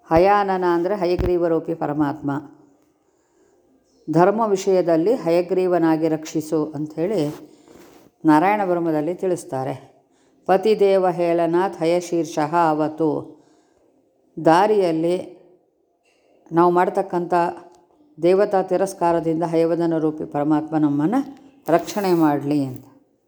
ಹಯಾನನ ಅಂದರೆ ಹಯಗ್ರೀವರೂಪಿ ಪರಮಾತ್ಮ ಧರ್ಮ ವಿಷಯದಲ್ಲಿ ಹಯಗ್ರೀವನಾಗಿ ರಕ್ಷಿಸು ಅಂಥೇಳಿ ನಾರಾಯಣ ಬ್ರಹ್ಮದಲ್ಲಿ ತಿಳಿಸ್ತಾರೆ ಪತಿದೇವ ಹೇಳನಾಥ್ ಹಯಶೀರ್ಷಃ ಅವತು ದಾರಿಯಲ್ಲಿ ನಾವು ಮಾಡ್ತಕ್ಕಂಥ ದೇವತಾ ತಿರಸ್ಕಾರದಿಂದ ಹಯವದನ ರೂಪಿ ಪರಮಾತ್ಮ ನಮ್ಮನ್ನು ರಕ್ಷಣೆ ಮಾಡಲಿ ಅಂತ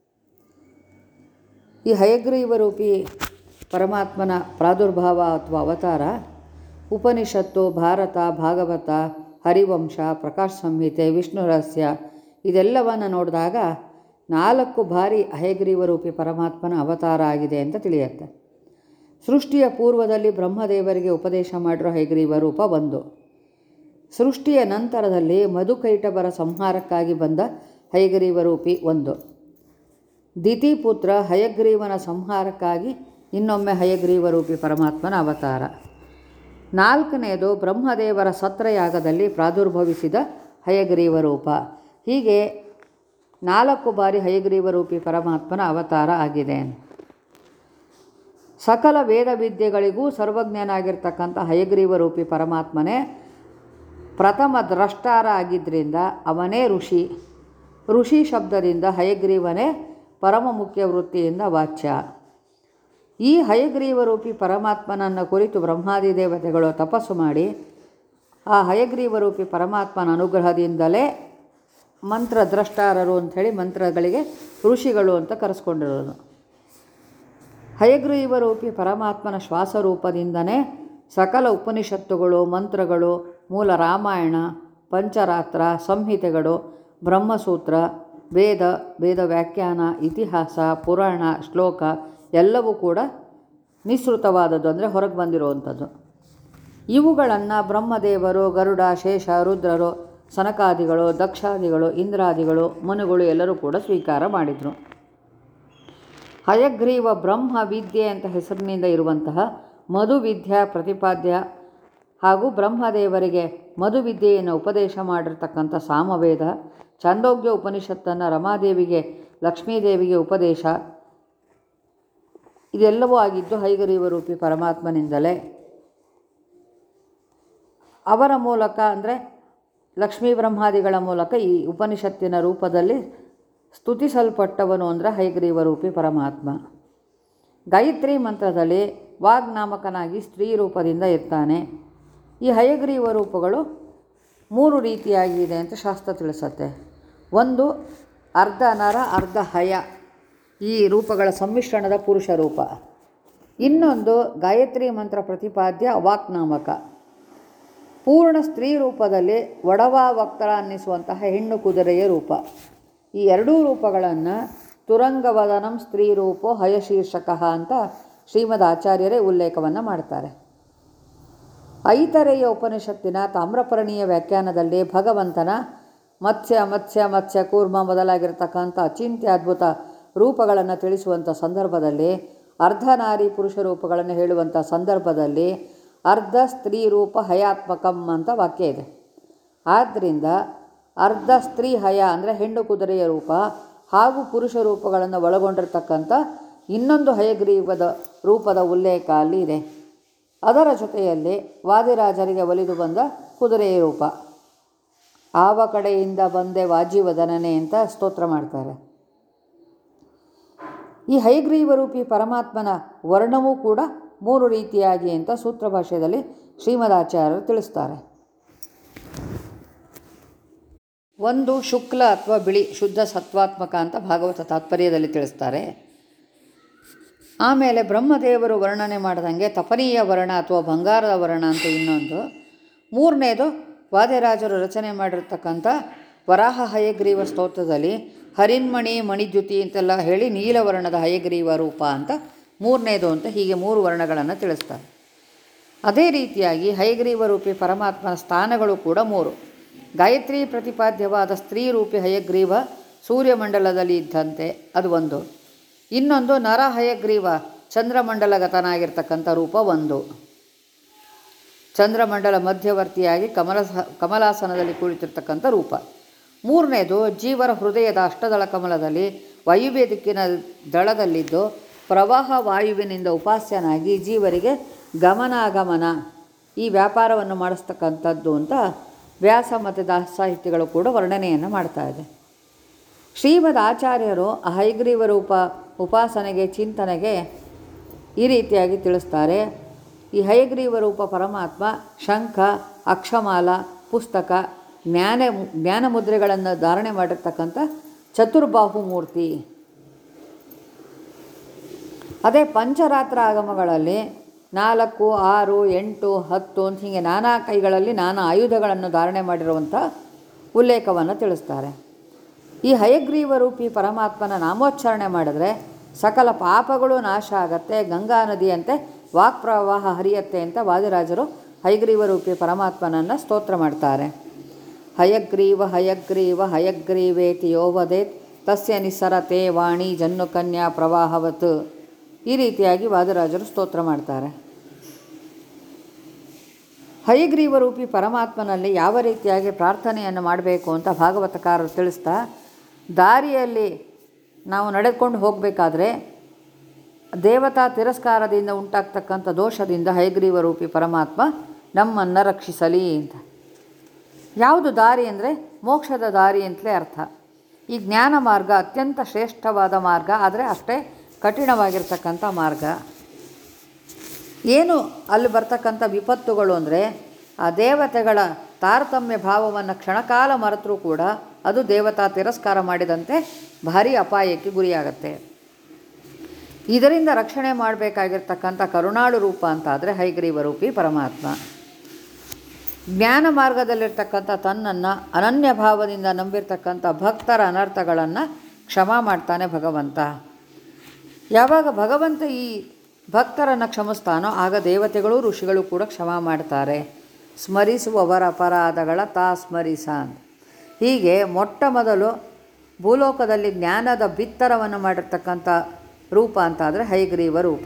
ಈ ಹಯಗ್ರೀವ ರೂಪಿ ಪರಮಾತ್ಮನ ಪ್ರಾದುರ್ಭಾವ ಅಥವಾ ಅವತಾರ ಉಪನಿಷತ್ತು ಭಾರತ ಭಾಗವತ ಹರಿವಂಶ ಪ್ರಕಾಶ ಸಂಹಿತೆ ವಿಷ್ಣು ರಹಸ್ಯ ಇದೆಲ್ಲವನ್ನು ನೋಡಿದಾಗ ನಾಲ್ಕು ಬಾರಿ ಹಯಗ್ರೀವ ರೂಪಿ ಪರಮಾತ್ಮನ ಅವತಾರ ಆಗಿದೆ ಅಂತ ತಿಳಿಯುತ್ತೆ ಸೃಷ್ಟಿಯ ಪೂರ್ವದಲ್ಲಿ ಬ್ರಹ್ಮದೇವರಿಗೆ ಉಪದೇಶ ಮಾಡಿರೋ ಹಯಗ್ರೀವ ರೂಪ ಒಂದು ಸೃಷ್ಟಿಯ ನಂತರದಲ್ಲಿ ಮಧುಕೈಟಬರ ಸಂಹಾರಕ್ಕಾಗಿ ಬಂದ ಹಯಗ್ರೀವ ರೂಪಿ ಒಂದು ದಿತಿಪುತ್ರ ಹಯಗ್ರೀವನ ಸಂಹಾರಕ್ಕಾಗಿ ಇನ್ನೊಮ್ಮೆ ಹಯಗ್ರೀವ ರೂಪಿ ಪರಮಾತ್ಮನ ಅವತಾರ ನಾಲ್ಕನೆಯದು ಬ್ರಹ್ಮದೇವರ ಸತ್ರಯಾಗದಲ್ಲಿ ಪ್ರಾದುರ್ಭವಿಸಿದ ಹಯಗ್ರೀವ ರೂಪ ಹೀಗೆ ನಾಲ್ಕು ಬಾರಿ ಹಯಗ್ರೀವ ರೂಪಿ ಪರಮಾತ್ಮನ ಅವತಾರ ಆಗಿದೆ ಸಕಲ ವೇದ ವಿದ್ಯೆಗಳಿಗೂ ಸರ್ವಜ್ಞನಾಗಿರ್ತಕ್ಕಂಥ ಹಯಗ್ರೀವ ರೂಪಿ ಪರಮಾತ್ಮನೇ ಪ್ರಥಮ ದ್ರಷ್ಟಾರ ಆಗಿದ್ದರಿಂದ ಅವನೇ ಋಷಿ ಋಷಿ ಶಬ್ದದಿಂದ ಹಯಗ್ರೀವನೇ ಪರಮ ಮುಖ್ಯ ವೃತ್ತಿಯಿಂದ ವಾಚ್ಯ ಈ ಹಯಗ್ರೀವ ರೂಪಿ ಪರಮಾತ್ಮನನ್ನು ಕುರಿತು ಬ್ರಹ್ಮಾದಿ ದೇವತೆಗಳು ತಪಸ್ಸು ಮಾಡಿ ಆ ಹಯಗ್ರೀವ ರೂಪಿ ಪರಮಾತ್ಮನ ಅನುಗ್ರಹದಿಂದಲೇ ಮಂತ್ರ ದ್ರಷ್ಟಾರರು ಅಂಥೇಳಿ ಮಂತ್ರಗಳಿಗೆ ಋಷಿಗಳು ಅಂತ ಕರೆಸ್ಕೊಂಡಿರೋದು ಹಯಗ್ರೀವ ರೂಪಿ ಪರಮಾತ್ಮನ ಶ್ವಾಸರೂಪದಿಂದನೇ ಸಕಲ ಉಪನಿಷತ್ತುಗಳು ಮಂತ್ರಗಳು ಮೂಲ ರಾಮಾಯಣ ಪಂಚರಾತ್ರ ಸಂಹಿತೆಗಳು ಬ್ರಹ್ಮಸೂತ್ರ ವೇದ ವೇದ ವ್ಯಾಖ್ಯಾನ ಇತಿಹಾಸ ಪುರಾಣ ಶ್ಲೋಕ ಎಲ್ಲವೂ ಕೂಡ ನಿಸೃತವಾದದ್ದು ಅಂದರೆ ಹೊರಗೆ ಬಂದಿರುವಂಥದ್ದು ಇವುಗಳನ್ನು ಬ್ರಹ್ಮದೇವರು ಗರುಡ ಶೇಷ ರುದ್ರರು ಸನಕಾದಿಗಳು ದಕ್ಷಾದಿಗಳು ಇಂದ್ರಾದಿಗಳು ಮನುಗಳು ಎಲ್ಲರೂ ಕೂಡ ಸ್ವೀಕಾರ ಮಾಡಿದರು ಹಯಗ್ರೀವ ಬ್ರಹ್ಮ ವಿದ್ಯೆ ಅಂತ ಹೆಸರಿನಿಂದ ಇರುವಂತಹ ಮಧುವಿದ್ಯಾ ಪ್ರತಿಪಾದ್ಯ ಹಾಗೂ ಬ್ರಹ್ಮದೇವರಿಗೆ ಮಧುವಿದ್ಯೆಯನ್ನು ಉಪದೇಶ ಮಾಡಿರ್ತಕ್ಕಂಥ ಸಾಮವೇದ ಚಾಂದೋಗ್ಯ ಉಪನಿಷತ್ತನ್ನು ರಮಾದೇವಿಗೆ ಲಕ್ಷ್ಮೀದೇವಿಗೆ ಉಪದೇಶ ಇದೆಲ್ಲವೂ ಆಗಿದ್ದು ಹೈಗರೀವ ರೂಪಿ ಪರಮಾತ್ಮನಿಂದಲೇ ಅವರ ಮೂಲಕ ಅಂದರೆ ಲಕ್ಷ್ಮೀ ಬ್ರಹ್ಮಾದಿಗಳ ಮೂಲಕ ಈ ಉಪನಿಷತ್ತಿನ ರೂಪದಲ್ಲಿ ಸ್ತುತಿಸಲ್ಪಟ್ಟವನು ಅಂದರೆ ಹೈಗ್ರೀವ ರೂಪಿ ಪರಮಾತ್ಮ ಗಾಯತ್ರಿ ಮಂತ್ರದಲ್ಲಿ ವಾಗ್ನಾಮಕನಾಗಿ ಸ್ತ್ರೀ ರೂಪದಿಂದ ಇರ್ತಾನೆ ಈ ಹಯಗ್ರೀವ ರೂಪಗಳು ಮೂರು ರೀತಿಯಾಗಿದೆ ಅಂತ ಶಾಸ್ತ್ರ ತಿಳಿಸತ್ತೆ ಒಂದು ಅರ್ಧ ನರ ಅರ್ಧ ಹಯ ಈ ರೂಪಗಳ ಸಮ್ಮಿಶ್ರಣದ ಪುರುಷ ರೂಪ ಇನ್ನೊಂದು ಗಾಯತ್ರಿ ಮಂತ್ರ ಪ್ರತಿಪಾದ್ಯ ವಾಕ್ನಾಮಕ ಪೂರ್ಣ ಸ್ತ್ರೀ ರೂಪದಲ್ಲಿ ಒಡವಾ ವಕ್ತರ ಅನ್ನಿಸುವಂತಹ ಹೆಣ್ಣು ಕುದುರೆಯ ರೂಪ ಈ ಎರಡೂ ರೂಪಗಳನ್ನು ತುರಂಗವದನಂ ಸ್ತ್ರೀ ರೂಪೋ ಹಯಶೀರ್ಷಕಃ ಅಂತ ಶ್ರೀಮದ್ ಆಚಾರ್ಯರೇ ಉಲ್ಲೇಖವನ್ನು ಮಾಡ್ತಾರೆ ಐತರೆಯ ಉಪನಿಷತ್ತಿನ ತಾಮ್ರಪರ್ಣಿಯ ವ್ಯಾಖ್ಯಾನದಲ್ಲಿ ಭಗವಂತನ ಮತ್ಸ್ಯ ಮತ್ಸ್ಯ ಮತ್ಸ್ಯ ಕೂರ್ಮ ಮೊದಲಾಗಿರ್ತಕ್ಕಂಥ ಅಚಿಂತ್ಯ ಅದ್ಭುತ ರೂಪಗಳನ್ನು ತಿಳಿಸುವಂಥ ಸಂದರ್ಭದಲ್ಲಿ ಅರ್ಧನಾರಿ ಪುರುಷ ರೂಪಗಳನ್ನು ಹೇಳುವಂಥ ಸಂದರ್ಭದಲ್ಲಿ ಅರ್ಧ ಸ್ತ್ರೀ ರೂಪ ಹಯಾತ್ಮಕಂ ಅಂತ ವಾಕ್ಯ ಇದೆ ಆದ್ದರಿಂದ ಅರ್ಧ ಸ್ತ್ರೀ ಹಯ ಅಂದರೆ ಹೆಣ್ಣು ಕುದುರೆಯ ರೂಪ ಹಾಗೂ ಪುರುಷ ರೂಪಗಳನ್ನು ಒಳಗೊಂಡಿರ್ತಕ್ಕಂಥ ಇನ್ನೊಂದು ಹಯಗ್ರೀವದ ರೂಪದ ಉಲ್ಲೇಖ ಅಲ್ಲಿ ಇದೆ ಅದರ ಜೊತೆಯಲ್ಲಿ ವಾದಿರಾಜರಿಗೆ ಒಲಿದು ಬಂದ ಕುದುರೆಯ ರೂಪ ಆವ ಕಡೆಯಿಂದ ಬಂದೆ ವಾಜಿವದನನೆ ಅಂತ ಸ್ತೋತ್ರ ಮಾಡ್ತಾರೆ ಈ ಹೈಗ್ರೀವರೂಪಿ ಪರಮಾತ್ಮನ ವರ್ಣವೂ ಕೂಡ ಮೂರು ರೀತಿಯಾಗಿ ಅಂತ ಸೂತ್ರ ಭಾಷೆಯಲ್ಲಿ ಶ್ರೀಮದಾಚಾರ್ಯರು ತಿಳಿಸ್ತಾರೆ ಒಂದು ಶುಕ್ಲ ಅಥವಾ ಬಿಳಿ ಶುದ್ಧ ಸತ್ವಾತ್ಮಕ ಅಂತ ಭಾಗವತ ತಾತ್ಪರ್ಯದಲ್ಲಿ ತಿಳಿಸ್ತಾರೆ ಆಮೇಲೆ ಬ್ರಹ್ಮದೇವರು ವರ್ಣನೆ ಮಾಡ್ದಂಗೆ ತಪನೀಯ ವರ್ಣ ಅಥವಾ ಬಂಗಾರದ ವರ್ಣ ಅಂತ ಇನ್ನೊಂದು ಮೂರನೇದು ವಾದ್ಯರಾಜರು ರಚನೆ ಮಾಡಿರ್ತಕ್ಕಂಥ ವರಾಹ ಹಯಗ್ರೀವ ಸ್ತೋತ್ರದಲ್ಲಿ ಹರಿನ್ಮಣಿ ಮಣಿದ್ಯುತಿ ಅಂತೆಲ್ಲ ಹೇಳಿ ನೀಲವರ್ಣದ ಹಯಗ್ರೀವ ರೂಪ ಅಂತ ಮೂರನೇದು ಅಂತ ಹೀಗೆ ಮೂರು ವರ್ಣಗಳನ್ನು ತಿಳಿಸ್ತಾರೆ ಅದೇ ರೀತಿಯಾಗಿ ಹಯಗ್ರೀವ ರೂಪಿ ಪರಮಾತ್ಮನ ಸ್ಥಾನಗಳು ಕೂಡ ಮೂರು ಗಾಯತ್ರಿ ಪ್ರತಿಪಾದ್ಯವಾದ ಸ್ತ್ರೀ ರೂಪಿ ಹಯಗ್ರೀವ ಸೂರ್ಯಮಂಡಲದಲ್ಲಿ ಇದ್ದಂತೆ ಅದು ಒಂದು ಇನ್ನೊಂದು ನರ ಹಯಗ್ರೀವ ಚಂದ್ರಮಂಡಲಗತನಾಗಿರ್ತಕ್ಕಂಥ ರೂಪ ಒಂದು ಚಂದ್ರಮಂಡಲ ಮಧ್ಯವರ್ತಿಯಾಗಿ ಕಮಲ ಕಮಲಾಸನದಲ್ಲಿ ಕುಳಿತಿರ್ತಕ್ಕಂಥ ರೂಪ ಮೂರನೇದು ಜೀವರ ಹೃದಯದ ಅಷ್ಟದಳ ಕಮಲದಲ್ಲಿ ವಾಯುವ್ಯ ದಿಕ್ಕಿನ ದಳದಲ್ಲಿದ್ದು ಪ್ರವಾಹ ವಾಯುವಿನಿಂದ ಉಪಾಸ್ಯನಾಗಿ ಜೀವರಿಗೆ ಗಮನಾಗಮನ ಈ ವ್ಯಾಪಾರವನ್ನು ಮಾಡಿಸ್ತಕ್ಕಂಥದ್ದು ಅಂತ ವ್ಯಾಸ ಮತ್ತು ದಾಸ ಸಾಹಿತ್ಯಗಳು ಕೂಡ ವರ್ಣನೆಯನ್ನು ಮಾಡ್ತಾ ಇದೆ ಶ್ರೀಮದ್ ಆಚಾರ್ಯರು ಹೈಗ್ರೀವ ರೂಪ ಉಪಾಸನೆಗೆ ಚಿಂತನೆಗೆ ಈ ರೀತಿಯಾಗಿ ತಿಳಿಸ್ತಾರೆ ಈ ಹಯಗ್ರೀವ ರೂಪ ಪರಮಾತ್ಮ ಶಂಖ ಅಕ್ಷಮಾಲ ಪುಸ್ತಕ ಜ್ಞಾನ ಜ್ಞಾನ ಮುದ್ರೆಗಳನ್ನು ಧಾರಣೆ ಮಾಡಿರ್ತಕ್ಕಂಥ ಚತುರ್ಬಾಹು ಮೂರ್ತಿ ಅದೇ ಪಂಚರಾತ್ರ ಆಗಮಗಳಲ್ಲಿ ನಾಲ್ಕು ಆರು ಎಂಟು ಹತ್ತು ಅಂತ ಹೀಗೆ ನಾನಾ ಕೈಗಳಲ್ಲಿ ನಾನಾ ಆಯುಧಗಳನ್ನು ಧಾರಣೆ ಮಾಡಿರುವಂಥ ಉಲ್ಲೇಖವನ್ನು ತಿಳಿಸ್ತಾರೆ ಈ ಹಯಗ್ರೀವ ರೂಪಿ ಪರಮಾತ್ಮನ ನಾಮೋಚ್ಚಾರಣೆ ಮಾಡಿದ್ರೆ ಸಕಲ ಪಾಪಗಳು ನಾಶ ಆಗತ್ತೆ ಗಂಗಾ ನದಿಯಂತೆ ವಾಕ್ ಪ್ರವಾಹ ಹರಿಯತ್ತೆ ಅಂತ ವಾದಿರಾಜರು ಹಯಗ್ರೀವ ರೂಪಿ ಪರಮಾತ್ಮನನ್ನು ಸ್ತೋತ್ರ ಮಾಡ್ತಾರೆ ಹಯಗ್ರೀವ ಹಯಗ್ರೀವ ಹಯಗ್ರೀವೇತಿ ಯೋವದೇತ್ ತಸ್ಯ ನಿಸ್ಸರತೆ ವಾಣಿ ಜನ್ನು ಕನ್ಯಾ ಪ್ರವಾಹವತ್ ಈ ರೀತಿಯಾಗಿ ವಾದರಾಜರು ಸ್ತೋತ್ರ ಮಾಡ್ತಾರೆ ಹಯಗ್ರೀವ ರೂಪಿ ಪರಮಾತ್ಮನಲ್ಲಿ ಯಾವ ರೀತಿಯಾಗಿ ಪ್ರಾರ್ಥನೆಯನ್ನು ಮಾಡಬೇಕು ಅಂತ ಭಾಗವತಕಾರರು ತಿಳಿಸ್ತಾ ದಾರಿಯಲ್ಲಿ ನಾವು ನಡೆದುಕೊಂಡು ಹೋಗಬೇಕಾದ್ರೆ ದೇವತಾ ತಿರಸ್ಕಾರದಿಂದ ಉಂಟಾಗ್ತಕ್ಕಂಥ ದೋಷದಿಂದ ಹಯಗ್ರೀವ ರೂಪಿ ಪರಮಾತ್ಮ ನಮ್ಮನ್ನು ರಕ್ಷಿಸಲಿ ಅಂತ ಯಾವುದು ದಾರಿ ಅಂದರೆ ಮೋಕ್ಷದ ದಾರಿ ಅಂತಲೇ ಅರ್ಥ ಈ ಜ್ಞಾನ ಮಾರ್ಗ ಅತ್ಯಂತ ಶ್ರೇಷ್ಠವಾದ ಮಾರ್ಗ ಆದರೆ ಅಷ್ಟೇ ಕಠಿಣವಾಗಿರ್ತಕ್ಕಂಥ ಮಾರ್ಗ ಏನು ಅಲ್ಲಿ ಬರ್ತಕ್ಕಂಥ ವಿಪತ್ತುಗಳು ಅಂದರೆ ಆ ದೇವತೆಗಳ ತಾರತಮ್ಯ ಭಾವವನ್ನು ಕ್ಷಣಕಾಲ ಮರೆತರೂ ಕೂಡ ಅದು ದೇವತಾ ತಿರಸ್ಕಾರ ಮಾಡಿದಂತೆ ಭಾರಿ ಅಪಾಯಕ್ಕೆ ಗುರಿಯಾಗತ್ತೆ ಇದರಿಂದ ರಕ್ಷಣೆ ಮಾಡಬೇಕಾಗಿರ್ತಕ್ಕಂಥ ಕರುಣಾಳು ರೂಪ ಅಂತಾದರೆ ಹೈಗ್ರೀವ ರೂಪಿ ಪರಮಾತ್ಮ ಜ್ಞಾನ ಮಾರ್ಗದಲ್ಲಿರ್ತಕ್ಕಂಥ ತನ್ನನ್ನು ಅನನ್ಯ ಭಾವದಿಂದ ನಂಬಿರ್ತಕ್ಕಂಥ ಭಕ್ತರ ಅನರ್ಥಗಳನ್ನು ಕ್ಷಮ ಮಾಡ್ತಾನೆ ಭಗವಂತ ಯಾವಾಗ ಭಗವಂತ ಈ ಭಕ್ತರನ್ನು ಕ್ಷಮಿಸ್ತಾನೋ ಆಗ ದೇವತೆಗಳು ಋಷಿಗಳು ಕೂಡ ಕ್ಷಮ ಮಾಡ್ತಾರೆ ಸ್ಮರಿಸುವವರ ಅಪರಾಧಗಳ ತಾ ಸ್ಮರಿಸ ಅಂತ ಹೀಗೆ ಮೊಟ್ಟ ಮೊದಲು ಭೂಲೋಕದಲ್ಲಿ ಜ್ಞಾನದ ಬಿತ್ತರವನ್ನು ಮಾಡಿರ್ತಕ್ಕಂಥ ರೂಪ ಅಂತಾದರೆ ಹಯಗ್ರೀವ ರೂಪ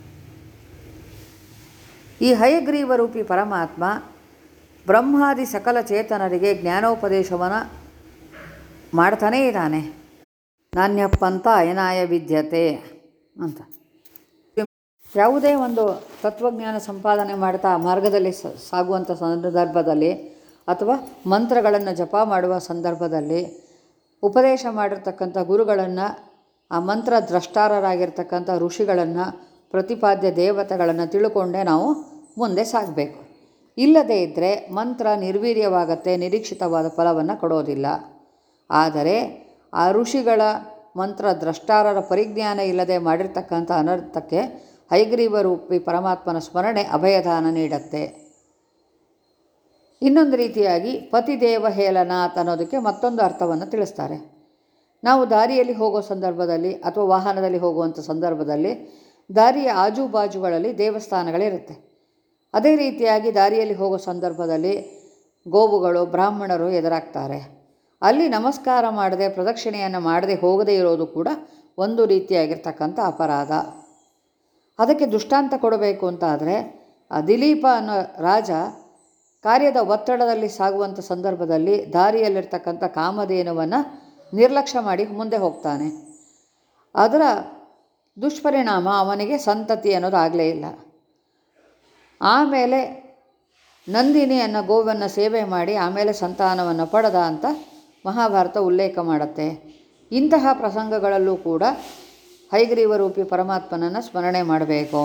ಈ ಹಯಗ್ರೀವ ರೂಪಿ ಪರಮಾತ್ಮ ಬ್ರಹ್ಮಾದಿ ಸಕಲ ಚೇತನರಿಗೆ ಜ್ಞಾನೋಪದೇಶವನ್ನು ಮಾಡ್ತಾನೇ ಇದ್ದಾನೆ ನಾಣ್ಯಪ್ಪಂತ ಅಯನಾಯ ವಿದ್ಯತೆ ಅಂತ ಯಾವುದೇ ಒಂದು ತತ್ವಜ್ಞಾನ ಸಂಪಾದನೆ ಮಾಡ್ತಾ ಮಾರ್ಗದಲ್ಲಿ ಸ ಸಾಗುವಂಥ ಸಂದರ್ಭದಲ್ಲಿ ಅಥವಾ ಮಂತ್ರಗಳನ್ನು ಜಪ ಮಾಡುವ ಸಂದರ್ಭದಲ್ಲಿ ಉಪದೇಶ ಮಾಡಿರ್ತಕ್ಕಂಥ ಗುರುಗಳನ್ನು ಆ ಮಂತ್ರ ದ್ರಷ್ಟಾರರಾಗಿರ್ತಕ್ಕಂಥ ಋಷಿಗಳನ್ನು ಪ್ರತಿಪಾದ್ಯ ದೇವತೆಗಳನ್ನು ತಿಳ್ಕೊಂಡೇ ನಾವು ಮುಂದೆ ಸಾಗಬೇಕು ಇಲ್ಲದೇ ಇದ್ದರೆ ಮಂತ್ರ ನಿರ್ವೀರ್ಯವಾಗತ್ತೆ ನಿರೀಕ್ಷಿತವಾದ ಫಲವನ್ನು ಕೊಡೋದಿಲ್ಲ ಆದರೆ ಆ ಋಷಿಗಳ ಮಂತ್ರ ದ್ರಷ್ಟಾರರ ಪರಿಜ್ಞಾನ ಇಲ್ಲದೆ ಮಾಡಿರ್ತಕ್ಕಂಥ ಅನರ್ಥಕ್ಕೆ ಹೈಗ್ರೀವ ರೂಪಿ ಪರಮಾತ್ಮನ ಸ್ಮರಣೆ ಅಭಯದಾನ ನೀಡತ್ತೆ ಇನ್ನೊಂದು ರೀತಿಯಾಗಿ ಪತಿದೇವ ಹೇಲನಾಥ್ ಅನ್ನೋದಕ್ಕೆ ಮತ್ತೊಂದು ಅರ್ಥವನ್ನು ತಿಳಿಸ್ತಾರೆ ನಾವು ದಾರಿಯಲ್ಲಿ ಹೋಗೋ ಸಂದರ್ಭದಲ್ಲಿ ಅಥವಾ ವಾಹನದಲ್ಲಿ ಹೋಗುವಂಥ ಸಂದರ್ಭದಲ್ಲಿ ದಾರಿಯ ಆಜುಬಾಜುಗಳಲ್ಲಿ ದೇವಸ್ಥಾನಗಳಿರುತ್ತೆ ಅದೇ ರೀತಿಯಾಗಿ ದಾರಿಯಲ್ಲಿ ಹೋಗೋ ಸಂದರ್ಭದಲ್ಲಿ ಗೋವುಗಳು ಬ್ರಾಹ್ಮಣರು ಎದುರಾಗ್ತಾರೆ ಅಲ್ಲಿ ನಮಸ್ಕಾರ ಮಾಡದೆ ಪ್ರದಕ್ಷಿಣೆಯನ್ನು ಮಾಡದೆ ಹೋಗದೇ ಇರೋದು ಕೂಡ ಒಂದು ರೀತಿಯಾಗಿರ್ತಕ್ಕಂಥ ಅಪರಾಧ ಅದಕ್ಕೆ ದೃಷ್ಟಾಂತ ಕೊಡಬೇಕು ಅಂತಾದರೆ ಆ ದಿಲೀಪ ಅನ್ನೋ ರಾಜ ಕಾರ್ಯದ ಒತ್ತಡದಲ್ಲಿ ಸಾಗುವಂಥ ಸಂದರ್ಭದಲ್ಲಿ ದಾರಿಯಲ್ಲಿರ್ತಕ್ಕಂಥ ಕಾಮಧೇನುವನ್ನು ನಿರ್ಲಕ್ಷ್ಯ ಮಾಡಿ ಮುಂದೆ ಹೋಗ್ತಾನೆ ಅದರ ದುಷ್ಪರಿಣಾಮ ಅವನಿಗೆ ಸಂತತಿ ಅನ್ನೋದು ಆಗಲೇ ಇಲ್ಲ ಆಮೇಲೆ ನಂದಿನಿ ಅನ್ನೋ ಗೋವನ್ನು ಸೇವೆ ಮಾಡಿ ಆಮೇಲೆ ಸಂತಾನವನ್ನು ಪಡೆದ ಅಂತ ಮಹಾಭಾರತ ಉಲ್ಲೇಖ ಮಾಡುತ್ತೆ ಇಂತಹ ಪ್ರಸಂಗಗಳಲ್ಲೂ ಕೂಡ ಹೈಗ್ರೀವ ರೂಪಿ ಪರಮಾತ್ಮನನ್ನು ಸ್ಮರಣೆ ಮಾಡಬೇಕು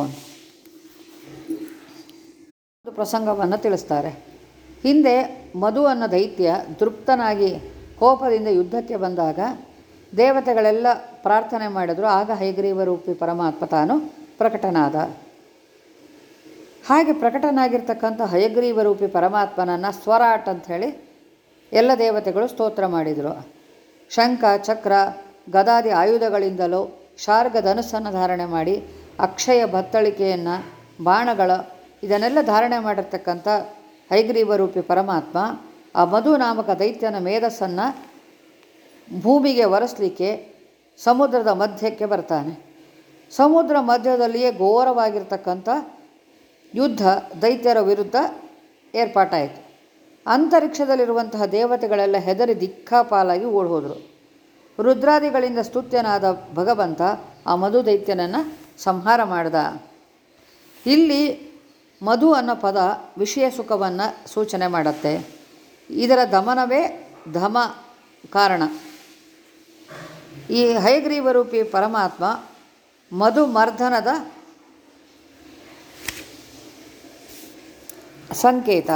ಒಂದು ಪ್ರಸಂಗವನ್ನು ತಿಳಿಸ್ತಾರೆ ಹಿಂದೆ ಮಧು ಅನ್ನೋ ದೈತ್ಯ ತೃಪ್ತನಾಗಿ ಕೋಪದಿಂದ ಯುದ್ಧಕ್ಕೆ ಬಂದಾಗ ದೇವತೆಗಳೆಲ್ಲ ಪ್ರಾರ್ಥನೆ ಮಾಡಿದ್ರು ಆಗ ಹೈಗ್ರೀವ ರೂಪಿ ಪರಮಾತ್ಮ ತಾನು ಪ್ರಕಟನಾದ ಹಾಗೆ ಪ್ರಕಟನಾಗಿರ್ತಕ್ಕಂಥ ಹಯಗ್ರೀವ ರೂಪಿ ಪರಮಾತ್ಮನನ್ನು ಸ್ವರಾಟ್ ಅಂಥೇಳಿ ಎಲ್ಲ ದೇವತೆಗಳು ಸ್ತೋತ್ರ ಮಾಡಿದರು ಶಂಖ ಚಕ್ರ ಗದಾದಿ ಆಯುಧಗಳಿಂದಲೂ ಶಾರ್ಗ ಧನುಸ್ಸನ್ನು ಧಾರಣೆ ಮಾಡಿ ಅಕ್ಷಯ ಬತ್ತಳಿಕೆಯನ್ನು ಬಾಣಗಳ ಇದನ್ನೆಲ್ಲ ಧಾರಣೆ ಮಾಡಿರ್ತಕ್ಕಂಥ ಹೈಗ್ರೀವ ರೂಪಿ ಪರಮಾತ್ಮ ಆ ಮಧು ನಾಮಕ ದೈತ್ಯನ ಮೇಧಸ್ಸನ್ನು ಭೂಮಿಗೆ ಒರೆಸಲಿಕ್ಕೆ ಸಮುದ್ರದ ಮಧ್ಯಕ್ಕೆ ಬರ್ತಾನೆ ಸಮುದ್ರ ಮಧ್ಯದಲ್ಲಿಯೇ ಘೋರವಾಗಿರ್ತಕ್ಕಂಥ ಯುದ್ಧ ದೈತ್ಯರ ವಿರುದ್ಧ ಏರ್ಪಾಟಾಯಿತು ಅಂತರಿಕ್ಷದಲ್ಲಿರುವಂತಹ ದೇವತೆಗಳೆಲ್ಲ ಹೆದರಿ ದಿಕ್ಕಾಪಾಲಾಗಿ ಓಡಿ ಹೋದರು ರುದ್ರಾದಿಗಳಿಂದ ಸ್ತುತ್ಯನಾದ ಭಗವಂತ ಆ ಮಧು ದೈತ್ಯನನ್ನು ಸಂಹಾರ ಮಾಡ್ದ ಇಲ್ಲಿ ಮಧು ಅನ್ನೋ ಪದ ವಿಷಯ ಸುಖವನ್ನು ಸೂಚನೆ ಮಾಡುತ್ತೆ ಇದರ ದಮನವೇ ಧಮ ಕಾರಣ ಈ ಹಯಗ್ರೀವರೂಪಿ ಪರಮಾತ್ಮ ಮಧುಮರ್ಧನದ ಸಂಕೇತ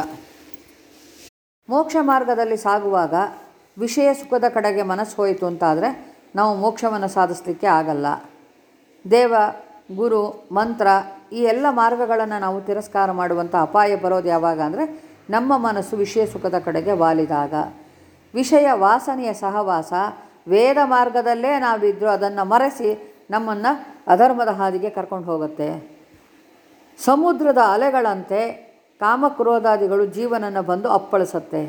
ಮೋಕ್ಷ ಮಾರ್ಗದಲ್ಲಿ ಸಾಗುವಾಗ ವಿಷಯ ಸುಖದ ಕಡೆಗೆ ಮನಸ್ಸು ಹೋಯಿತು ಅಂತಾದರೆ ನಾವು ಮೋಕ್ಷವನ್ನು ಸಾಧಿಸಲಿಕ್ಕೆ ಆಗಲ್ಲ ದೇವ ಗುರು ಮಂತ್ರ ಈ ಎಲ್ಲ ಮಾರ್ಗಗಳನ್ನು ನಾವು ತಿರಸ್ಕಾರ ಮಾಡುವಂಥ ಅಪಾಯ ಬರೋದು ಯಾವಾಗ ಅಂದರೆ ನಮ್ಮ ಮನಸ್ಸು ವಿಷಯ ಸುಖದ ಕಡೆಗೆ ವಾಲಿದಾಗ ವಿಷಯ ವಾಸನೆಯ ಸಹವಾಸ ವೇದ ಮಾರ್ಗದಲ್ಲೇ ನಾವಿದ್ದರೂ ಅದನ್ನು ಮರೆಸಿ ನಮ್ಮನ್ನು ಅಧರ್ಮದ ಹಾದಿಗೆ ಕರ್ಕೊಂಡು ಹೋಗುತ್ತೆ ಸಮುದ್ರದ ಅಲೆಗಳಂತೆ ಕಾಮಕ್ರೋಧಾದಿಗಳು ಜೀವನನ ಬಂದು ಅಪ್ಪಳಿಸುತ್ತೆ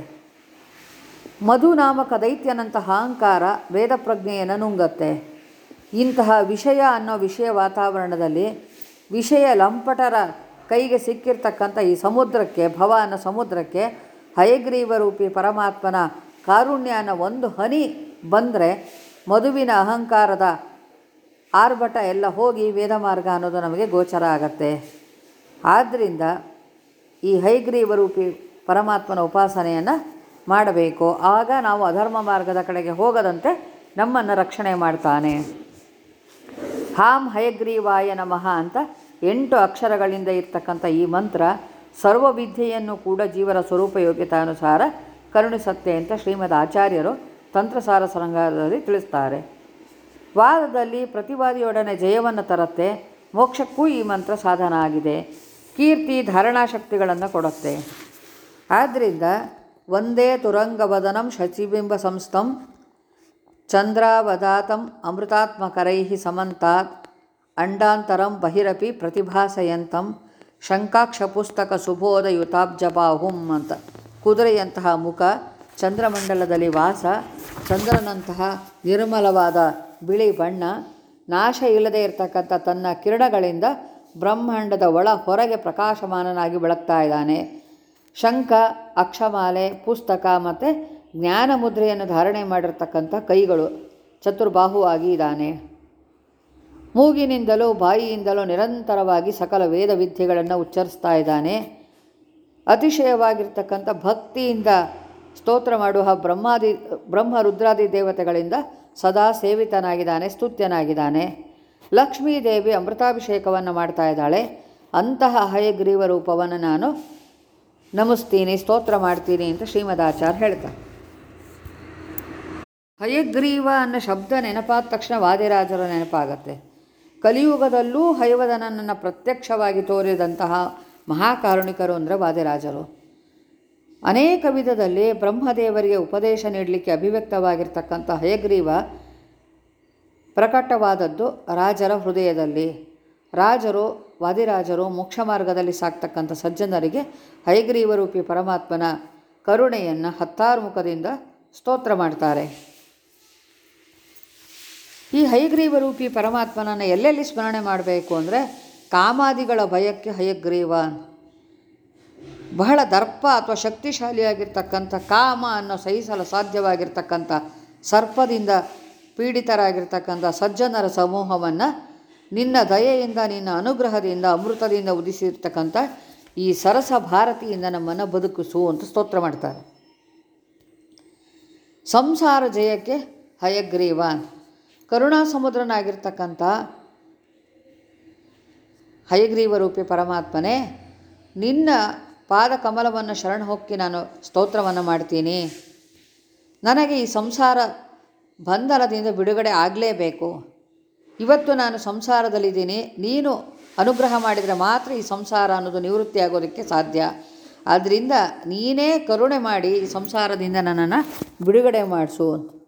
ಮಧು ನಾಮಕ ದೈತ್ಯನಂತಹ ಅಹಂಕಾರ ವೇದ ಪ್ರಜ್ಞೆಯನ್ನು ನುಂಗತ್ತೆ ಇಂತಹ ವಿಷಯ ಅನ್ನೋ ವಿಷಯ ವಾತಾವರಣದಲ್ಲಿ ವಿಷಯ ಲಂಪಟರ ಕೈಗೆ ಸಿಕ್ಕಿರ್ತಕ್ಕಂಥ ಈ ಸಮುದ್ರಕ್ಕೆ ಭವ ಅನ್ನೋ ಸಮುದ್ರಕ್ಕೆ ಹಯಗ್ರೀವ ರೂಪಿ ಪರಮಾತ್ಮನ ಕಾರುಣ್ಯ ಅನ್ನೋ ಒಂದು ಹನಿ ಬಂದರೆ ಮಧುವಿನ ಅಹಂಕಾರದ ಆರ್ಭಟ ಎಲ್ಲ ಹೋಗಿ ವೇದ ಮಾರ್ಗ ಅನ್ನೋದು ನಮಗೆ ಗೋಚರ ಆಗತ್ತೆ ಆದ್ದರಿಂದ ಈ ಹೈಗ್ರೀವ ರೂಪಿ ಪರಮಾತ್ಮನ ಉಪಾಸನೆಯನ್ನು ಮಾಡಬೇಕು ಆಗ ನಾವು ಅಧರ್ಮ ಮಾರ್ಗದ ಕಡೆಗೆ ಹೋಗದಂತೆ ನಮ್ಮನ್ನು ರಕ್ಷಣೆ ಮಾಡ್ತಾನೆ ಹಾಂ ಹಯಗ್ರೀವಾಯ ನಮಃ ಅಂತ ಎಂಟು ಅಕ್ಷರಗಳಿಂದ ಇರ್ತಕ್ಕಂಥ ಈ ಮಂತ್ರ ಸರ್ವ ವಿದ್ಯೆಯನ್ನು ಕೂಡ ಜೀವನ ಸ್ವರೂಪ ಯೋಗ್ಯತಾನುಸಾರ ಕರುಣಿಸತ್ತೆ ಅಂತ ಶ್ರೀಮದ್ ಆಚಾರ್ಯರು ತಂತ್ರಸಾರ ಸಂಘದಲ್ಲಿ ತಿಳಿಸ್ತಾರೆ ವಾದದಲ್ಲಿ ಪ್ರತಿವಾದಿಯೊಡನೆ ಜಯವನ್ನು ತರುತ್ತೆ ಮೋಕ್ಷಕ್ಕೂ ಈ ಮಂತ್ರ ಸಾಧನ ಆಗಿದೆ ಕೀರ್ತಿ ಧಾರಣಾಶಕ್ತಿಗಳನ್ನು ಕೊಡುತ್ತೆ ಆದ್ದರಿಂದ ಒಂದೇ ತುರಂಗವದನಂ ಶಚಿಬಿಂಬ ಸಂಸ್ಥಂ ಚಂದ್ರಾವದಾತಂ ಅಮೃತಾತ್ಮಕರೈ ಸಮಂತಾತ್ ಅಂಡಾಂತರಂ ಬಹಿರಪಿ ಪ್ರತಿಭಾಸಯಂತಂ ಶಂಕಾಕ್ಷಪುಸ್ತಕ ಸುಬೋಧಯುತಾಬ್ಜಬಾಹುಂ ಅಂತ ಕುದುರೆಯಂತಹ ಮುಖ ಚಂದ್ರಮಂಡಲದಲ್ಲಿ ವಾಸ ಚಂದ್ರನಂತಹ ನಿರ್ಮಲವಾದ ಬಿಳಿ ಬಣ್ಣ ನಾಶ ಇಲ್ಲದೆ ಇರತಕ್ಕಂಥ ತನ್ನ ಕಿರಣಗಳಿಂದ ಬ್ರಹ್ಮಾಂಡದ ಒಳ ಹೊರಗೆ ಪ್ರಕಾಶಮಾನನಾಗಿ ಬೆಳಗ್ತಾ ಇದ್ದಾನೆ ಶಂಖ ಅಕ್ಷಮಾಲೆ ಪುಸ್ತಕ ಮತ್ತು ಜ್ಞಾನ ಮುದ್ರೆಯನ್ನು ಧಾರಣೆ ಮಾಡಿರ್ತಕ್ಕಂಥ ಕೈಗಳು ಚತುರ್ಬಾಹುವಾಗಿ ಇದ್ದಾನೆ ಮೂಗಿನಿಂದಲೂ ಬಾಯಿಯಿಂದಲೂ ನಿರಂತರವಾಗಿ ಸಕಲ ವೇದ ವಿದ್ಯೆಗಳನ್ನು ಉಚ್ಚರಿಸ್ತಾ ಇದ್ದಾನೆ ಅತಿಶಯವಾಗಿರ್ತಕ್ಕಂಥ ಭಕ್ತಿಯಿಂದ ಸ್ತೋತ್ರ ಮಾಡುವ ಬ್ರಹ್ಮಾದಿ ಬ್ರಹ್ಮ ರುದ್ರಾದಿ ದೇವತೆಗಳಿಂದ ಸದಾ ಸೇವಿತನಾಗಿದ್ದಾನೆ ಸ್ತುತ್ಯನಾಗಿದ್ದಾನೆ ಲಕ್ಷ್ಮೀದೇವಿ ಅಮೃತಾಭಿಷೇಕವನ್ನು ಮಾಡ್ತಾ ಇದ್ದಾಳೆ ಅಂತಹ ಹಯಗ್ರೀವ ರೂಪವನ್ನು ನಾನು ನಮಿಸ್ತೀನಿ ಸ್ತೋತ್ರ ಮಾಡ್ತೀನಿ ಅಂತ ಶ್ರೀಮದಾಚಾರ್ಯ ಹೇಳ್ತಾರೆ ಹಯಗ್ರೀವ ಅನ್ನೋ ಶಬ್ದ ನೆನಪಾದ ತಕ್ಷಣ ವಾದಿರಾಜರ ನೆನಪಾಗತ್ತೆ ಕಲಿಯುಗದಲ್ಲೂ ಹಯವದನನ್ನು ಪ್ರತ್ಯಕ್ಷವಾಗಿ ತೋರಿದಂತಹ ಮಹಾಕಾರುಣಿಕರು ಅಂದರೆ ವಾದಿರಾಜರು ಅನೇಕ ವಿಧದಲ್ಲಿ ಬ್ರಹ್ಮದೇವರಿಗೆ ಉಪದೇಶ ನೀಡಲಿಕ್ಕೆ ಅಭಿವ್ಯಕ್ತವಾಗಿರ್ತಕ್ಕಂಥ ಹಯಗ್ರೀವ ಪ್ರಕಟವಾದದ್ದು ರಾಜರ ಹೃದಯದಲ್ಲಿ ರಾಜರು ವಾದಿರಾಜರು ಮೋಕ್ಷ ಮಾರ್ಗದಲ್ಲಿ ಸಾಕ್ತಕ್ಕಂಥ ಸಜ್ಜನರಿಗೆ ಹಯಗ್ರೀವರೂಪಿ ಪರಮಾತ್ಮನ ಕರುಣೆಯನ್ನು ಹತ್ತಾರು ಮುಖದಿಂದ ಸ್ತೋತ್ರ ಮಾಡ್ತಾರೆ ಈ ಹಯಗ್ರೀವರೂಪಿ ಪರಮಾತ್ಮನನ್ನು ಎಲ್ಲೆಲ್ಲಿ ಸ್ಮರಣೆ ಮಾಡಬೇಕು ಅಂದರೆ ಕಾಮಾದಿಗಳ ಭಯಕ್ಕೆ ಹಯಗ್ರೀವ ಬಹಳ ದರ್ಪ ಅಥವಾ ಶಕ್ತಿಶಾಲಿಯಾಗಿರ್ತಕ್ಕಂಥ ಕಾಮ ಅನ್ನೋ ಸಹಿಸಲು ಸಾಧ್ಯವಾಗಿರ್ತಕ್ಕಂಥ ಸರ್ಪದಿಂದ ಪೀಡಿತರಾಗಿರ್ತಕ್ಕಂಥ ಸಜ್ಜನರ ಸಮೂಹವನ್ನು ನಿನ್ನ ದಯೆಯಿಂದ ನಿನ್ನ ಅನುಗ್ರಹದಿಂದ ಅಮೃತದಿಂದ ಉದಿಸಿರ್ತಕ್ಕಂಥ ಈ ಸರಸ ಭಾರತಿಯಿಂದ ನಮ್ಮನ್ನು ಬದುಕಿಸು ಅಂತ ಸ್ತೋತ್ರ ಮಾಡ್ತಾರೆ ಸಂಸಾರ ಜಯಕ್ಕೆ ಹಯಗ್ರೀವ ಕರುಣಾ ಸಮುದ್ರನಾಗಿರ್ತಕ್ಕಂಥ ಹಯಗ್ರೀವ ರೂಪಿ ಪರಮಾತ್ಮನೇ ನಿನ್ನ ಪಾದ ಕಮಲವನ್ನು ಶರಣ ಹೊಕ್ಕಿ ನಾನು ಸ್ತೋತ್ರವನ್ನು ಮಾಡ್ತೀನಿ ನನಗೆ ಈ ಸಂಸಾರ ಬಂಧನದಿಂದ ಬಿಡುಗಡೆ ಆಗಲೇಬೇಕು ಇವತ್ತು ನಾನು ಸಂಸಾರದಲ್ಲಿದ್ದೀನಿ ನೀನು ಅನುಗ್ರಹ ಮಾಡಿದರೆ ಮಾತ್ರ ಈ ಸಂಸಾರ ಅನ್ನೋದು ನಿವೃತ್ತಿ ಆಗೋದಕ್ಕೆ ಸಾಧ್ಯ ಆದ್ದರಿಂದ ನೀನೇ ಕರುಣೆ ಮಾಡಿ ಈ ಸಂಸಾರದಿಂದ ನನ್ನನ್ನು ಬಿಡುಗಡೆ ಮಾಡಿಸು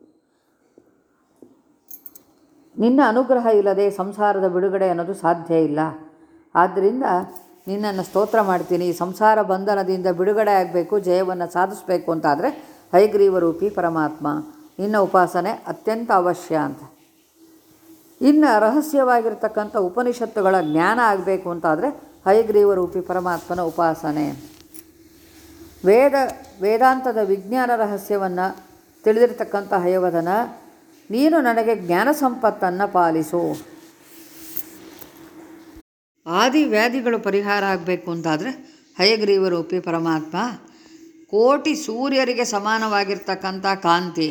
ನಿನ್ನ ಅನುಗ್ರಹ ಇಲ್ಲದೆ ಸಂಸಾರದ ಬಿಡುಗಡೆ ಅನ್ನೋದು ಸಾಧ್ಯ ಇಲ್ಲ ಆದ್ದರಿಂದ ನಿನ್ನನ್ನು ಸ್ತೋತ್ರ ಮಾಡ್ತೀನಿ ಈ ಸಂಸಾರ ಬಂಧನದಿಂದ ಬಿಡುಗಡೆ ಆಗಬೇಕು ಜಯವನ್ನು ಸಾಧಿಸಬೇಕು ಅಂತಾದರೆ ಹೈಗ್ರೀವರೂಪಿ ಪರಮಾತ್ಮ ನಿನ್ನ ಉಪಾಸನೆ ಅತ್ಯಂತ ಅವಶ್ಯ ಅಂತ ಇನ್ನು ರಹಸ್ಯವಾಗಿರ್ತಕ್ಕಂಥ ಉಪನಿಷತ್ತುಗಳ ಜ್ಞಾನ ಆಗಬೇಕು ಅಂತಾದರೆ ಹಯಗ್ರೀವರೂಪಿ ಪರಮಾತ್ಮನ ಉಪಾಸನೆ ವೇದ ವೇದಾಂತದ ವಿಜ್ಞಾನ ರಹಸ್ಯವನ್ನು ತಿಳಿದಿರ್ತಕ್ಕಂಥ ಹಯವದನ ನೀನು ನನಗೆ ಜ್ಞಾನ ಸಂಪತ್ತನ್ನು ಪಾಲಿಸು ಆದಿ ವ್ಯಾಧಿಗಳು ಪರಿಹಾರ ಆಗಬೇಕು ಅಂತಾದರೆ ಹಯಗ್ರೀವರೂಪಿ ಪರಮಾತ್ಮ ಕೋಟಿ ಸೂರ್ಯರಿಗೆ ಸಮಾನವಾಗಿರ್ತಕ್ಕಂಥ ಕಾಂತಿ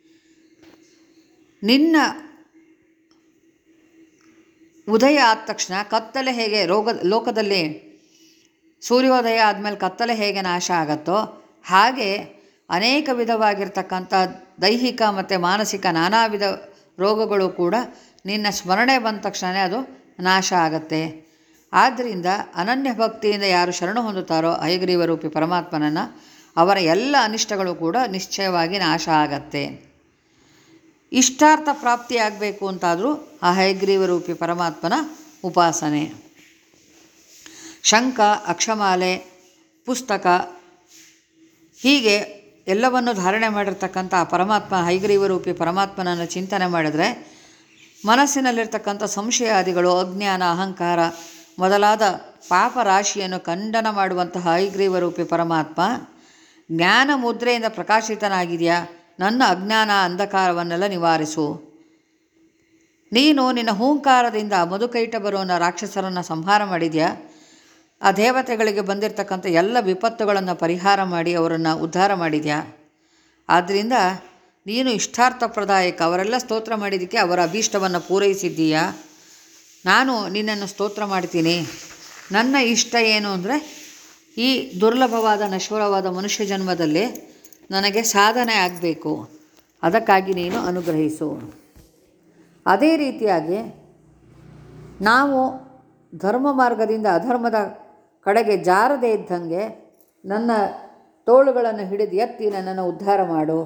ನಿನ್ನ ಉದಯ ಆದ ತಕ್ಷಣ ಕತ್ತಲೆ ಹೇಗೆ ರೋಗ ಲೋಕದಲ್ಲಿ ಸೂರ್ಯೋದಯ ಆದಮೇಲೆ ಕತ್ತಲೆ ಹೇಗೆ ನಾಶ ಆಗತ್ತೋ ಹಾಗೆ ಅನೇಕ ವಿಧವಾಗಿರ್ತಕ್ಕಂಥ ದೈಹಿಕ ಮತ್ತು ಮಾನಸಿಕ ನಾನಾ ವಿಧ ರೋಗಗಳು ಕೂಡ ನಿನ್ನ ಸ್ಮರಣೆ ಬಂದ ತಕ್ಷಣವೇ ಅದು ನಾಶ ಆಗತ್ತೆ ಆದ್ದರಿಂದ ಅನನ್ಯ ಭಕ್ತಿಯಿಂದ ಯಾರು ಶರಣು ಹೊಂದುತ್ತಾರೋ ಹಯಗ್ರೀವರೂಪಿ ಪರಮಾತ್ಮನನ್ನು ಅವರ ಎಲ್ಲ ಅನಿಷ್ಟಗಳು ಕೂಡ ನಿಶ್ಚಯವಾಗಿ ನಾಶ ಆಗತ್ತೆ ಇಷ್ಟಾರ್ಥ ಪ್ರಾಪ್ತಿಯಾಗಬೇಕು ಅಂತಾದರೂ ಆ ಹಯಗ್ರೀವರೂಪಿ ಪರಮಾತ್ಮನ ಉಪಾಸನೆ ಶಂಖ ಅಕ್ಷಮಾಲೆ ಪುಸ್ತಕ ಹೀಗೆ ಎಲ್ಲವನ್ನು ಧಾರಣೆ ಮಾಡಿರ್ತಕ್ಕಂಥ ಆ ಪರಮಾತ್ಮ ಹೈಗ್ರೀವರೂಪಿ ಪರಮಾತ್ಮನನ್ನು ಚಿಂತನೆ ಮಾಡಿದರೆ ಮನಸ್ಸಿನಲ್ಲಿರ್ತಕ್ಕಂಥ ಸಂಶಯಾದಿಗಳು ಅಜ್ಞಾನ ಅಹಂಕಾರ ಮೊದಲಾದ ಪಾಪ ರಾಶಿಯನ್ನು ಖಂಡನ ಮಾಡುವಂತಹ ಹೈಗ್ರೀವರೂಪಿ ಪರಮಾತ್ಮ ಜ್ಞಾನ ಮುದ್ರೆಯಿಂದ ಪ್ರಕಾಶಿತನಾಗಿದೆಯಾ ನನ್ನ ಅಜ್ಞಾನ ಅಂಧಕಾರವನ್ನೆಲ್ಲ ನಿವಾರಿಸು ನೀನು ನಿನ್ನ ಹೂಂಕಾರದಿಂದ ಮಧುಕೈಟ ಬರುವನ ರಾಕ್ಷಸರನ್ನು ಸಂಹಾರ ಮಾಡಿದ್ಯಾ ಆ ದೇವತೆಗಳಿಗೆ ಬಂದಿರತಕ್ಕಂಥ ಎಲ್ಲ ವಿಪತ್ತುಗಳನ್ನು ಪರಿಹಾರ ಮಾಡಿ ಅವರನ್ನು ಉದ್ಧಾರ ಮಾಡಿದ್ಯಾ ಆದ್ದರಿಂದ ನೀನು ಇಷ್ಟಾರ್ಥಪ್ರದಾಯಕ ಅವರೆಲ್ಲ ಸ್ತೋತ್ರ ಮಾಡಿದ್ದಕ್ಕೆ ಅವರ ಅಭೀಷ್ಟವನ್ನು ಪೂರೈಸಿದ್ದೀಯಾ ನಾನು ನಿನ್ನನ್ನು ಸ್ತೋತ್ರ ಮಾಡ್ತೀನಿ ನನ್ನ ಇಷ್ಟ ಏನು ಅಂದರೆ ಈ ದುರ್ಲಭವಾದ ನಶ್ವರವಾದ ಮನುಷ್ಯ ಜನ್ಮದಲ್ಲಿ ನನಗೆ ಸಾಧನೆ ಆಗಬೇಕು ಅದಕ್ಕಾಗಿ ನೀನು ಅನುಗ್ರಹಿಸು ಅದೇ ರೀತಿಯಾಗಿ ನಾವು ಧರ್ಮ ಮಾರ್ಗದಿಂದ ಅಧರ್ಮದ ಕಡೆಗೆ ಜಾರದೇ ಇದ್ದಂಗೆ ನನ್ನ ತೋಳುಗಳನ್ನು ಹಿಡಿದು ಎತ್ತಿ ನನ್ನನ್ನು ಉದ್ಧಾರ ಮಾಡು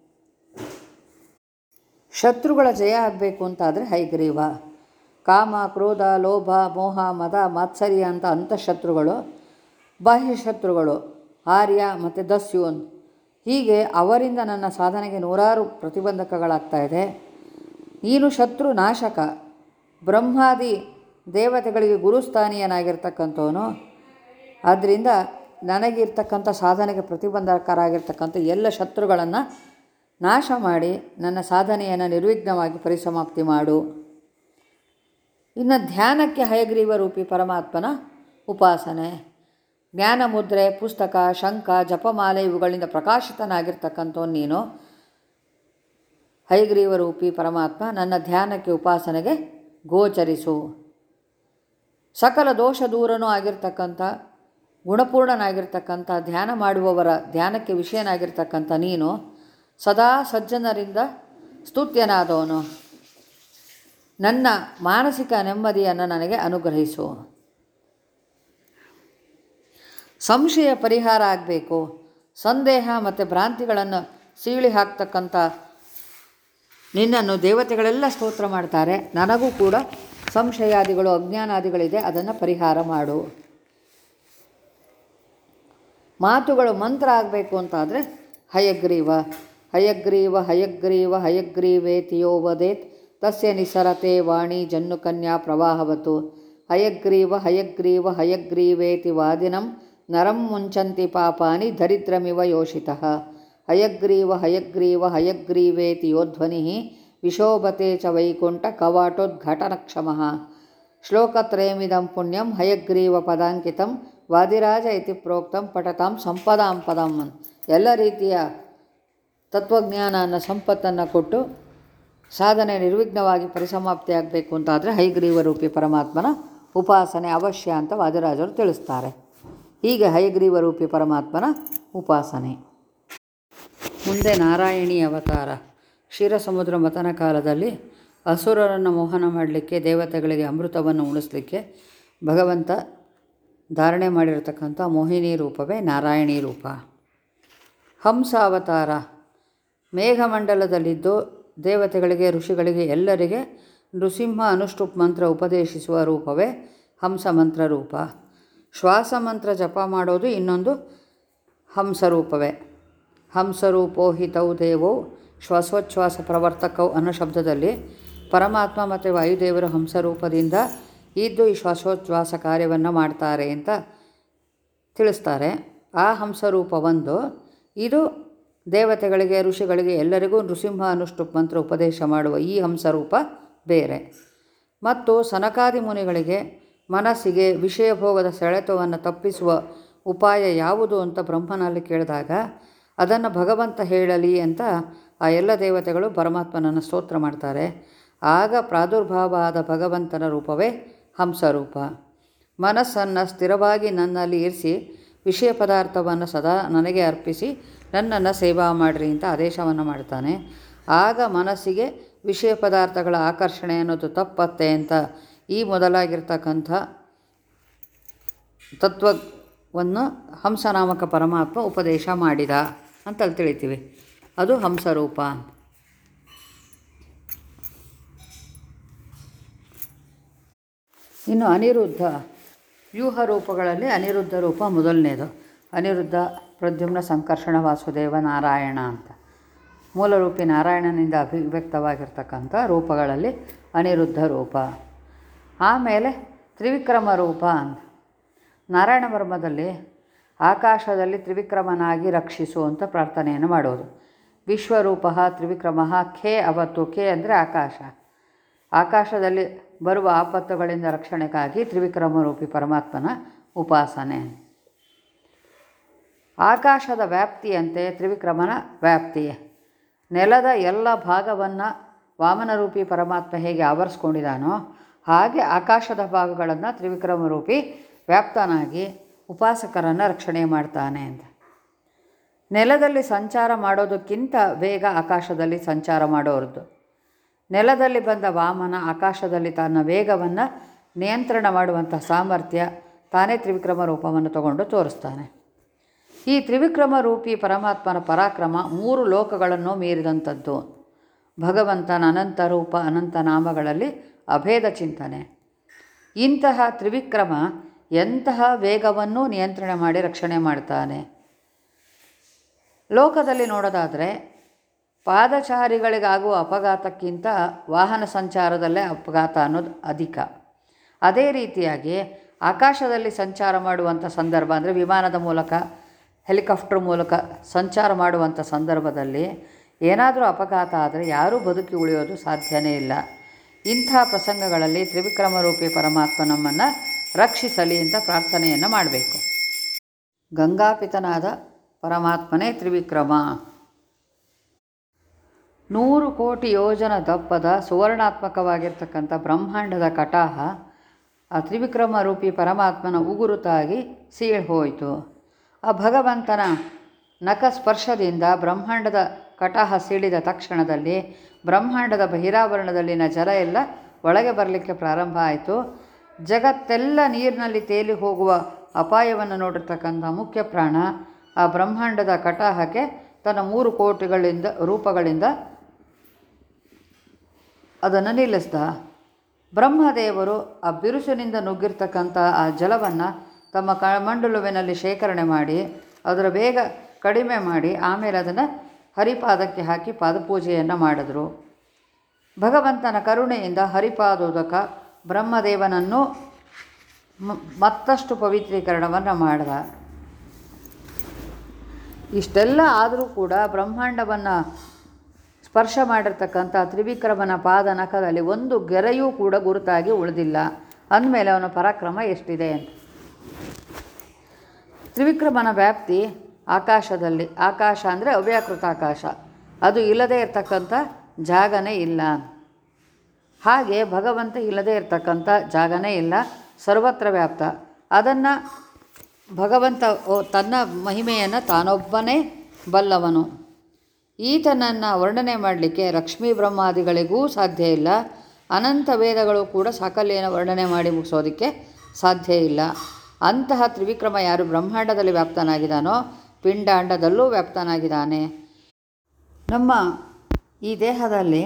ಶತ್ರುಗಳ ಜಯ ಆಗಬೇಕು ಅಂತಾದರೆ ಹೈಗ್ರೀವ ಕಾಮ ಕ್ರೋಧ ಲೋಭ ಮೋಹ ಮದ ಮಾತ್ಸರ್ಯ ಅಂತ ಅಂತಃಶತ್ರುಗಳು ಬಾಹ್ಯ ಶತ್ರುಗಳು ಆರ್ಯ ಮತ್ತು ದಸ್ಯೂನ್ ಹೀಗೆ ಅವರಿಂದ ನನ್ನ ಸಾಧನೆಗೆ ನೂರಾರು ಪ್ರತಿಬಂಧಕಗಳಾಗ್ತಾ ಇದೆ ನೀನು ಶತ್ರು ನಾಶಕ ಬ್ರಹ್ಮಾದಿ ದೇವತೆಗಳಿಗೆ ಗುರುಸ್ಥಾನೀಯನಾಗಿರ್ತಕ್ಕಂಥವನು ಆದ್ದರಿಂದ ನನಗಿರ್ತಕ್ಕಂಥ ಸಾಧನೆಗೆ ಪ್ರತಿಬಂಧಕರಾಗಿರ್ತಕ್ಕಂಥ ಎಲ್ಲ ಶತ್ರುಗಳನ್ನು ನಾಶ ಮಾಡಿ ನನ್ನ ಸಾಧನೆಯನ್ನು ನಿರ್ವಿಘ್ನವಾಗಿ ಪರಿಸಮಾಪ್ತಿ ಮಾಡು ಇನ್ನು ಧ್ಯಾನಕ್ಕೆ ಹಯಗ್ರೀವ ರೂಪಿ ಪರಮಾತ್ಮನ ಉಪಾಸನೆ ಜ್ಞಾನ ಮುದ್ರೆ ಪುಸ್ತಕ ಶಂಖ ಜಪಮಾಲೆ ಇವುಗಳಿಂದ ಪ್ರಕಾಶಿತನಾಗಿರ್ತಕ್ಕಂಥವ್ನು ನೀನು ಹಯಗ್ರೀವ ರೂಪಿ ಪರಮಾತ್ಮ ನನ್ನ ಧ್ಯಾನಕ್ಕೆ ಉಪಾಸನೆಗೆ ಗೋಚರಿಸು ಸಕಲ ದೋಷ ದೂರನೂ ಆಗಿರ್ತಕ್ಕಂಥ ಗುಣಪೂರ್ಣನಾಗಿರ್ತಕ್ಕಂಥ ಧ್ಯಾನ ಮಾಡುವವರ ಧ್ಯಾನಕ್ಕೆ ವಿಷಯನಾಗಿರ್ತಕ್ಕಂಥ ನೀನು ಸದಾ ಸಜ್ಜನರಿಂದ ಸ್ತುತ್ಯನಾದವನು ನನ್ನ ಮಾನಸಿಕ ನೆಮ್ಮದಿಯನ್ನು ನನಗೆ ಅನುಗ್ರಹಿಸು ಸಂಶಯ ಪರಿಹಾರ ಆಗಬೇಕು ಸಂದೇಹ ಮತ್ತು ಭ್ರಾಂತಿಗಳನ್ನು ಸೀಳಿ ಹಾಕ್ತಕ್ಕಂಥ ನಿನ್ನನ್ನು ದೇವತೆಗಳೆಲ್ಲ ಸ್ತೋತ್ರ ಮಾಡ್ತಾರೆ ನನಗೂ ಕೂಡ ಸಂಶಯಾದಿಗಳು ಅಜ್ಞಾನಾದಿಗಳಿದೆ ಅದನ್ನು ಪರಿಹಾರ ಮಾಡು ಮಾತುಗಳು ಮಂತ್ರ ಆಗಬೇಕು ಅಂತಾದರೆ ಹಯಗ್ರೀವ ಹಯಗ್ರೀವ ಹಯಗ್ರೀವ ಹಯಗ್ರೀವೇತಿಯೋ ವದೇತ್ ತಸ್ಯ ನಿಸರತೆ ವಾಣಿ ಜನ್ನುಕನ್ಯಾ ಪ್ರವಾಹವತು ಹಯಗ್ರೀವ ಹಯಗ್ರೀವ ಹಯಗ್ರೀವೇತಿ ವಾದಿನಂ ನರಂ ಮುಂಚಂತಿ ಪಾಪಾನಿ ದರಿದ್ರಮಿವ ಯೋಷಿತಃ ಹಯಗ್ರೀವ ಹಯಗ್ರೀವ ಹಯಗ್ರೀವೇತಿ ಯೋಧ್ವನಿ ವಿಶೋಭತೆ ಚ ವೈಕುಂಠ ಕವಾಟೋದ್ಘಟನಕ್ಷಮಃ ಶ್ಲೋಕತ್ರಯಮಿದಂ ಪುಣ್ಯಂ ಹಯಗ್ರೀವ ಪದಾಂಕಿತಂ ವಾದಿರಾಜ ಇತಿ ಪ್ರೋಕ್ತಂ ಪಠತಾಂ ಸಂಪದಾಂ ಪದಂ ಎಲ್ಲ ರೀತಿಯ ತತ್ವಜ್ಞಾನ ಅನ್ನೋ ಸಂಪತ್ತನ್ನು ಕೊಟ್ಟು ಸಾಧನೆ ನಿರ್ವಿಘ್ನವಾಗಿ ಪರಿಸಮಾಪ್ತಿ ಆಗಬೇಕು ಅಂತಾದರೆ ಹೈಗ್ರೀವ ರೂಪಿ ಪರಮಾತ್ಮನ ಉಪಾಸನೆ ಅವಶ್ಯ ಅಂತ ವಾದಿರಾಜರು ತಿಳಿಸ್ತಾರೆ ಹೀಗೆ ಹಯಗ್ರೀವ ರೂಪಿ ಪರಮಾತ್ಮನ ಉಪಾಸನೆ ಮುಂದೆ ನಾರಾಯಣಿ ಅವತಾರ ಕ್ಷೀರಸಮುದ್ರ ಮತನ ಕಾಲದಲ್ಲಿ ಅಸುರರನ್ನು ಮೋಹನ ಮಾಡಲಿಕ್ಕೆ ದೇವತೆಗಳಿಗೆ ಅಮೃತವನ್ನು ಉಣಿಸ್ಲಿಕ್ಕೆ ಭಗವಂತ ಧಾರಣೆ ಮಾಡಿರತಕ್ಕಂಥ ಮೋಹಿನಿ ರೂಪವೇ ನಾರಾಯಣಿ ರೂಪ ಹಂಸ ಅವತಾರ ಮೇಘಮಂಡಲದಲ್ಲಿದ್ದು ದೇವತೆಗಳಿಗೆ ಋಷಿಗಳಿಗೆ ಎಲ್ಲರಿಗೆ ನೃಸಿಂಹ ಅನುಷ್ಠುಪ್ ಮಂತ್ರ ಉಪದೇಶಿಸುವ ರೂಪವೇ ಹಂಸ ಮಂತ್ರ ರೂಪ ಶ್ವಾಸ ಮಂತ್ರ ಜಪ ಮಾಡೋದು ಇನ್ನೊಂದು ಹಂಸರೂಪವೇ ಹಂಸರೂಪೋ ಹಿತೌ ದೇವೋ ಶ್ವಾಸೋಚ್ಛ್ವಾಸ ಪ್ರವರ್ತಕವು ಅನ್ನೋ ಶಬ್ದದಲ್ಲಿ ಪರಮಾತ್ಮ ಮತ್ತು ವಾಯುದೇವರು ಹಂಸರೂಪದಿಂದ ಇದ್ದು ಈ ಶ್ವಾಸೋಚ್ಛ್ವಾಸ ಕಾರ್ಯವನ್ನು ಮಾಡ್ತಾರೆ ಅಂತ ತಿಳಿಸ್ತಾರೆ ಆ ಹಂಸರೂಪ ಒಂದು ಇದು ದೇವತೆಗಳಿಗೆ ಋಷಿಗಳಿಗೆ ಎಲ್ಲರಿಗೂ ನೃಸಿಂಹ ಅನುಷ್ಠುಪ್ ಮಂತ್ರ ಉಪದೇಶ ಮಾಡುವ ಈ ಹಂಸರೂಪ ಬೇರೆ ಮತ್ತು ಸನಕಾದಿ ಮುನಿಗಳಿಗೆ ಮನಸ್ಸಿಗೆ ವಿಷಯ ಭೋಗದ ಸೆಳೆತವನ್ನು ತಪ್ಪಿಸುವ ಉಪಾಯ ಯಾವುದು ಅಂತ ಬ್ರಹ್ಮನಲ್ಲಿ ಕೇಳಿದಾಗ ಅದನ್ನು ಭಗವಂತ ಹೇಳಲಿ ಅಂತ ಆ ಎಲ್ಲ ದೇವತೆಗಳು ಪರಮಾತ್ಮನನ್ನು ಸ್ತೋತ್ರ ಮಾಡ್ತಾರೆ ಆಗ ಪ್ರಾದುರ್ಭಾವ ಆದ ಭಗವಂತನ ರೂಪವೇ ಹಂಸರೂಪ ಮನಸ್ಸನ್ನು ಸ್ಥಿರವಾಗಿ ನನ್ನಲ್ಲಿ ಇರಿಸಿ ವಿಷಯ ಪದಾರ್ಥವನ್ನು ಸದಾ ನನಗೆ ಅರ್ಪಿಸಿ ನನ್ನನ್ನು ಸೇವಾ ಮಾಡಿರಿ ಅಂತ ಆದೇಶವನ್ನು ಮಾಡ್ತಾನೆ ಆಗ ಮನಸ್ಸಿಗೆ ವಿಷಯ ಪದಾರ್ಥಗಳ ಆಕರ್ಷಣೆ ಅನ್ನೋದು ತಪ್ಪತ್ತೆ ಅಂತ ಈ ಮೊದಲಾಗಿರ್ತಕ್ಕಂಥ ತತ್ವವನ್ನು ಹಂಸನಾಮಕ ಪರಮಾತ್ಮ ಉಪದೇಶ ಮಾಡಿದ ಅಂತ ಅಲ್ಲಿ ತಿಳಿತೀವಿ ಅದು ಹಂಸರೂಪ ಇನ್ನು ಅನಿರುದ್ಧ ವ್ಯೂಹ ರೂಪಗಳಲ್ಲಿ ಅನಿರುದ್ಧ ರೂಪ ಮೊದಲನೇದು ಅನಿರುದ್ಧ ಪ್ರದ್ಯುಮ್ನ ಸಂಕರ್ಷಣ ವಾಸುದೇವ ನಾರಾಯಣ ಅಂತ ಮೂಲರೂಪಿ ನಾರಾಯಣನಿಂದ ಅಭಿವ್ಯಕ್ತವಾಗಿರ್ತಕ್ಕಂಥ ರೂಪಗಳಲ್ಲಿ ಅನಿರುದ್ಧ ರೂಪ ಆಮೇಲೆ ತ್ರಿವಿಕ್ರಮ ರೂಪ ಅಂತ ನಾರಾಯಣ ವರ್ಮದಲ್ಲಿ ಆಕಾಶದಲ್ಲಿ ತ್ರಿವಿಕ್ರಮನಾಗಿ ರಕ್ಷಿಸು ಅಂತ ಪ್ರಾರ್ಥನೆಯನ್ನು ಮಾಡೋದು ವಿಶ್ವರೂಪ ತ್ರಿವಿಕ್ರಮ ಖೇ ಅವತ್ತು ಖೇ ಅಂದರೆ ಆಕಾಶ ಆಕಾಶದಲ್ಲಿ ಬರುವ ಆಪತ್ತುಗಳಿಂದ ರಕ್ಷಣೆಗಾಗಿ ತ್ರಿವಿಕ್ರಮರೂಪಿ ಪರಮಾತ್ಮನ ಉಪಾಸನೆ ಆಕಾಶದ ವ್ಯಾಪ್ತಿಯಂತೆ ತ್ರಿವಿಕ್ರಮನ ವ್ಯಾಪ್ತಿ ನೆಲದ ಎಲ್ಲ ಭಾಗವನ್ನು ವಾಮನರೂಪಿ ಪರಮಾತ್ಮ ಹೇಗೆ ಆವರಿಸ್ಕೊಂಡಿದ್ದಾನೋ ಹಾಗೆ ಆಕಾಶದ ಭಾಗಗಳನ್ನು ತ್ರಿವಿಕ್ರಮರೂಪಿ ವ್ಯಾಪ್ತನಾಗಿ ಉಪಾಸಕರನ್ನು ರಕ್ಷಣೆ ಮಾಡ್ತಾನೆ ಅಂತ ನೆಲದಲ್ಲಿ ಸಂಚಾರ ಮಾಡೋದಕ್ಕಿಂತ ವೇಗ ಆಕಾಶದಲ್ಲಿ ಸಂಚಾರ ಮಾಡೋರದ್ದು ನೆಲದಲ್ಲಿ ಬಂದ ವಾಮನ ಆಕಾಶದಲ್ಲಿ ತನ್ನ ವೇಗವನ್ನು ನಿಯಂತ್ರಣ ಮಾಡುವಂಥ ಸಾಮರ್ಥ್ಯ ತಾನೇ ತ್ರಿವಿಕ್ರಮ ರೂಪವನ್ನು ತಗೊಂಡು ತೋರಿಸ್ತಾನೆ ಈ ತ್ರಿವಿಕ್ರಮ ರೂಪಿ ಪರಮಾತ್ಮನ ಪರಾಕ್ರಮ ಮೂರು ಲೋಕಗಳನ್ನು ಮೀರಿದಂಥದ್ದು ಭಗವಂತನ ಅನಂತ ರೂಪ ಅನಂತ ನಾಮಗಳಲ್ಲಿ ಅಭೇದ ಚಿಂತನೆ ಇಂತಹ ತ್ರಿವಿಕ್ರಮ ಎಂತಹ ವೇಗವನ್ನು ನಿಯಂತ್ರಣ ಮಾಡಿ ರಕ್ಷಣೆ ಮಾಡ್ತಾನೆ ಲೋಕದಲ್ಲಿ ನೋಡೋದಾದರೆ ಪಾದಚಾರಿಗಳಿಗಾಗುವ ಅಪಘಾತಕ್ಕಿಂತ ವಾಹನ ಸಂಚಾರದಲ್ಲೇ ಅಪಘಾತ ಅನ್ನೋದು ಅಧಿಕ ಅದೇ ರೀತಿಯಾಗಿ ಆಕಾಶದಲ್ಲಿ ಸಂಚಾರ ಮಾಡುವಂಥ ಸಂದರ್ಭ ಅಂದರೆ ವಿಮಾನದ ಮೂಲಕ ಹೆಲಿಕಾಪ್ಟರ್ ಮೂಲಕ ಸಂಚಾರ ಮಾಡುವಂಥ ಸಂದರ್ಭದಲ್ಲಿ ಏನಾದರೂ ಅಪಘಾತ ಆದರೆ ಯಾರೂ ಬದುಕಿ ಉಳಿಯೋದು ಸಾಧ್ಯನೇ ಇಲ್ಲ ಇಂಥ ಪ್ರಸಂಗಗಳಲ್ಲಿ ತ್ರಿವಿಕ್ರಮರೂಪಿ ಪರಮಾತ್ಮ ನಮ್ಮನ್ನು ರಕ್ಷಿಸಲಿ ಅಂತ ಪ್ರಾರ್ಥನೆಯನ್ನು ಮಾಡಬೇಕು ಗಂಗಾಪಿತನಾದ ಪರಮಾತ್ಮನೇ ತ್ರಿವಿಕ್ರಮ ನೂರು ಕೋಟಿ ಯೋಜನ ದಪ್ಪದ ಸುವರ್ಣಾತ್ಮಕವಾಗಿರ್ತಕ್ಕಂಥ ಬ್ರಹ್ಮಾಂಡದ ಕಟಾಹ ಆ ತ್ರಿವಿಕ್ರಮ ರೂಪಿ ಪರಮಾತ್ಮನ ಉಗುರುತಾಗಿ ಸೀಳ್ ಹೋಯಿತು ಆ ಭಗವಂತನ ನಖಸ್ಪರ್ಶದಿಂದ ಬ್ರಹ್ಮಾಂಡದ ಕಟಾಹ ಸೀಳಿದ ತಕ್ಷಣದಲ್ಲಿ ಬ್ರಹ್ಮಾಂಡದ ಬಹಿರಾವರಣದಲ್ಲಿನ ಜಲ ಎಲ್ಲ ಒಳಗೆ ಬರಲಿಕ್ಕೆ ಪ್ರಾರಂಭ ಆಯಿತು ಜಗತ್ತೆಲ್ಲ ನೀರಿನಲ್ಲಿ ತೇಲಿ ಹೋಗುವ ಅಪಾಯವನ್ನು ನೋಡಿರ್ತಕ್ಕಂಥ ಮುಖ್ಯ ಪ್ರಾಣ ಆ ಬ್ರಹ್ಮಾಂಡದ ಕಟಾಹಕ್ಕೆ ತನ್ನ ಮೂರು ಕೋಟಿಗಳಿಂದ ರೂಪಗಳಿಂದ ಅದನ್ನು ನಿಲ್ಲಿಸ್ದ ಬ್ರಹ್ಮದೇವರು ಆ ಬಿರುಸಿನಿಂದ ನುಗ್ಗಿರ್ತಕ್ಕಂಥ ಆ ಜಲವನ್ನು ತಮ್ಮ ಕಮಂಡಲುವಿನಲ್ಲಿ ಶೇಖರಣೆ ಮಾಡಿ ಅದರ ಬೇಗ ಕಡಿಮೆ ಮಾಡಿ ಆಮೇಲೆ ಅದನ್ನು ಹರಿಪಾದಕ್ಕೆ ಹಾಕಿ ಪಾದಪೂಜೆಯನ್ನು ಮಾಡಿದ್ರು ಭಗವಂತನ ಕರುಣೆಯಿಂದ ಹರಿಪಾದೋದಕ ಬ್ರಹ್ಮದೇವನನ್ನು ಮ- ಮತ್ತಷ್ಟು ಪವಿತ್ರೀಕರಣವನ್ನು ಮಾಡಿದ ಇಷ್ಟೆಲ್ಲ ಆದರೂ ಕೂಡ ಬ್ರಹ್ಮಾಂಡವನ್ನು ಸ್ಪರ್ಶ ಮಾಡಿರ್ತಕ್ಕಂಥ ತ್ರಿವಿಕ್ರಮನ ಪಾದ ನಖದಲ್ಲಿ ಒಂದು ಗೆರೆಯೂ ಕೂಡ ಗುರುತಾಗಿ ಉಳಿದಿಲ್ಲ ಅಂದಮೇಲೆ ಅವನ ಪರಾಕ್ರಮ ಎಷ್ಟಿದೆ ಅಂತ ತ್ರಿವಿಕ್ರಮನ ವ್ಯಾಪ್ತಿ ಆಕಾಶದಲ್ಲಿ ಆಕಾಶ ಅಂದರೆ ಅವ್ಯಾಕೃತ ಆಕಾಶ ಅದು ಇಲ್ಲದೇ ಇರತಕ್ಕಂಥ ಜಾಗನೇ ಇಲ್ಲ ಹಾಗೆ ಭಗವಂತ ಇಲ್ಲದೇ ಇರತಕ್ಕಂಥ ಜಾಗನೇ ಇಲ್ಲ ಸರ್ವತ್ರ ವ್ಯಾಪ್ತ ಅದನ್ನು ಭಗವಂತ ಓ- ತನ್ನ ಮಹಿಮೆಯನ್ನು ತಾನೊಬ್ಬನೇ ಬಲ್ಲವನು ಈತನನ್ನು ವರ್ಣನೆ ಮಾಡಲಿಕ್ಕೆ ಲಕ್ಷ್ಮೀ ಬ್ರಹ್ಮಾದಿಗಳಿಗೂ ಸಾಧ್ಯ ಇಲ್ಲ ಅನಂತ ವೇದಗಳು ಕೂಡ ಸಾಕಲ್ಯನ ವರ್ಣನೆ ಮಾಡಿ ಮುಗಿಸೋದಕ್ಕೆ ಸಾಧ್ಯ ಇಲ್ಲ ಅಂತಹ ತ್ರಿವಿಕ್ರಮ ಯಾರು ಬ್ರಹ್ಮಾಂಡದಲ್ಲಿ ವ್ಯಾಪ್ತನಾಗಿದ್ದಾನೋ ಪಿಂಡಾಂಡದಲ್ಲೂ ವ್ಯಾಪ್ತನಾಗಿದ್ದಾನೆ ನಮ್ಮ ಈ ದೇಹದಲ್ಲಿ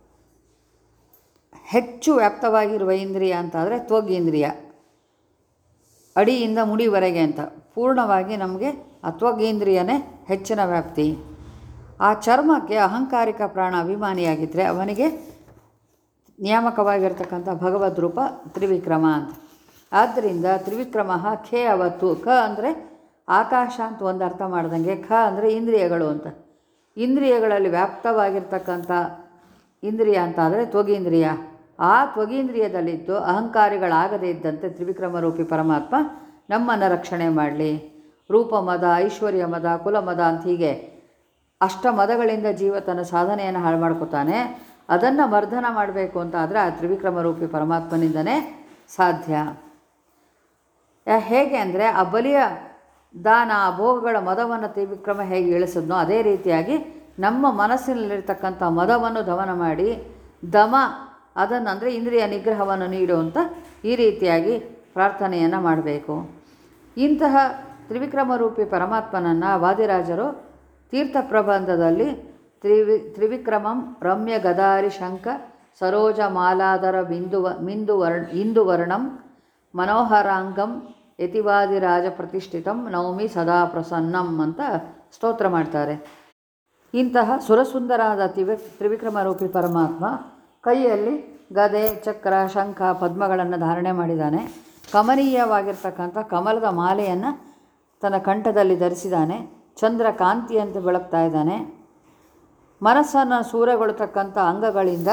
ಹೆಚ್ಚು ವ್ಯಾಪ್ತವಾಗಿರುವ ಇಂದ್ರಿಯ ಅಂತಾದರೆ ತ್ವಗೇಂದ್ರಿಯ ಅಡಿಯಿಂದ ಮುಡಿವರೆಗೆ ಅಂತ ಪೂರ್ಣವಾಗಿ ನಮಗೆ ಆ ತ್ವಗೇಂದ್ರಿಯನೇ ಹೆಚ್ಚಿನ ವ್ಯಾಪ್ತಿ ಆ ಚರ್ಮಕ್ಕೆ ಅಹಂಕಾರಿಕ ಪ್ರಾಣ ಅಭಿಮಾನಿಯಾಗಿದ್ದರೆ ಅವನಿಗೆ ನಿಯಾಮಕವಾಗಿರ್ತಕ್ಕಂಥ ಭಗವದ್ ರೂಪ ತ್ರಿವಿಕ್ರಮ ಅಂತ ಆದ್ದರಿಂದ ತ್ರಿವಿಕ್ರಮ ಖೇ ಅವತ್ತು ಖ ಅಂದರೆ ಆಕಾಶ ಅಂತ ಒಂದು ಅರ್ಥ ಮಾಡ್ದಂಗೆ ಖ ಅಂದರೆ ಇಂದ್ರಿಯಗಳು ಅಂತ ಇಂದ್ರಿಯಗಳಲ್ಲಿ ವ್ಯಾಪ್ತವಾಗಿರ್ತಕ್ಕಂಥ ಇಂದ್ರಿಯ ಅಂತ ಆದರೆ ತ್ವಗೇಂದ್ರಿಯ ಆ ತ್ವಗೀಂದ್ರಿಯದಲ್ಲಿದ್ದು ಅಹಂಕಾರಿಗಳಾಗದೇ ಇದ್ದಂತೆ ತ್ರಿವಿಕ್ರಮರೂಪಿ ಪರಮಾತ್ಮ ನಮ್ಮನ್ನು ರಕ್ಷಣೆ ಮಾಡಲಿ ರೂಪ ಮದ ಐಶ್ವರ್ಯ ಮದ ಕುಲ ಮದ ಅಂತ ಹೀಗೆ ಅಷ್ಟ ಮದಗಳಿಂದ ಜೀವ ತನ್ನ ಸಾಧನೆಯನ್ನು ಹಾಳು ಮಾಡ್ಕೋತಾನೆ ಅದನ್ನು ಮರ್ದನ ಮಾಡಬೇಕು ಅಂತ ಆದರೆ ಆ ತ್ರಿವಿಕ್ರಮರೂಪಿ ಪರಮಾತ್ಮನಿಂದನೇ ಸಾಧ್ಯ ಯಾ- ಹೇಗೆ ಅಂದರೆ ಆ ಬಲಿಯ ದಾನ ಆ ಭೋಗಗಳ ಮದವನ್ನು ತ್ರಿವಿಕ್ರಮ ಹೇಗೆ ಇಳಿಸಿದ್ನೋ ಅದೇ ರೀತಿಯಾಗಿ ನಮ್ಮ ಮನಸ್ಸಿನಲ್ಲಿರ್ತಕ್ಕಂಥ ಮದವನ್ನು ದಮನ ಮಾಡಿ ದಮ ಅದನ್ನು ಅಂದರೆ ಇಂದ್ರಿಯ ನಿಗ್ರಹವನ್ನು ನೀಡುವಂಥ ಈ ರೀತಿಯಾಗಿ ಪ್ರಾರ್ಥನೆಯನ್ನು ಮಾಡಬೇಕು ಇಂತಹ ತ್ರಿವಿಕ್ರಮರೂಪಿ ಪರಮಾತ್ಮನನ್ನು ವಾದಿರಾಜರು ತೀರ್ಥ ಪ್ರಬಂಧದಲ್ಲಿ ತ್ರಿವಿ ತ್ರಿವಿಕ್ರಮಂ ರಮ್ಯ ಗದಾರಿ ಶಂಕ ಸರೋಜ ಮಾಲಾಧರ ಬಿಂದುವ ಮಿಂದು ವರ್ಣ ಇಂದು ವರ್ಣಂ ಮನೋಹರಾಂಗಂ ಯತಿವಾದಿರಾಜ ಪ್ರತಿಷ್ಠಿತಂ ನವಮಿ ಸದಾ ಪ್ರಸನ್ನಂ ಅಂತ ಸ್ತೋತ್ರ ಮಾಡ್ತಾರೆ ಇಂತಹ ಸುರಸುಂದರಾದ ತ್ರಿವಿ ತ್ರಿವಿಕ್ರಮರೂಪಿ ಪರಮಾತ್ಮ ಕೈಯಲ್ಲಿ ಗದೆ ಚಕ್ರ ಶಂಖ ಪದ್ಮಗಳನ್ನು ಧಾರಣೆ ಮಾಡಿದ್ದಾನೆ ಕಮನೀಯವಾಗಿರ್ತಕ್ಕಂಥ ಕಮಲದ ಮಾಲೆಯನ್ನು ತನ್ನ ಕಂಠದಲ್ಲಿ ಧರಿಸಿದ್ದಾನೆ ಚಂದ್ರ ಕಾಂತಿಯಂತೆ ಬೆಳಗ್ತಾ ಇದ್ದಾನೆ ಮನಸ್ಸನ್ನು ಸೂರೆಗೊಳ್ತಕ್ಕಂಥ ಅಂಗಗಳಿಂದ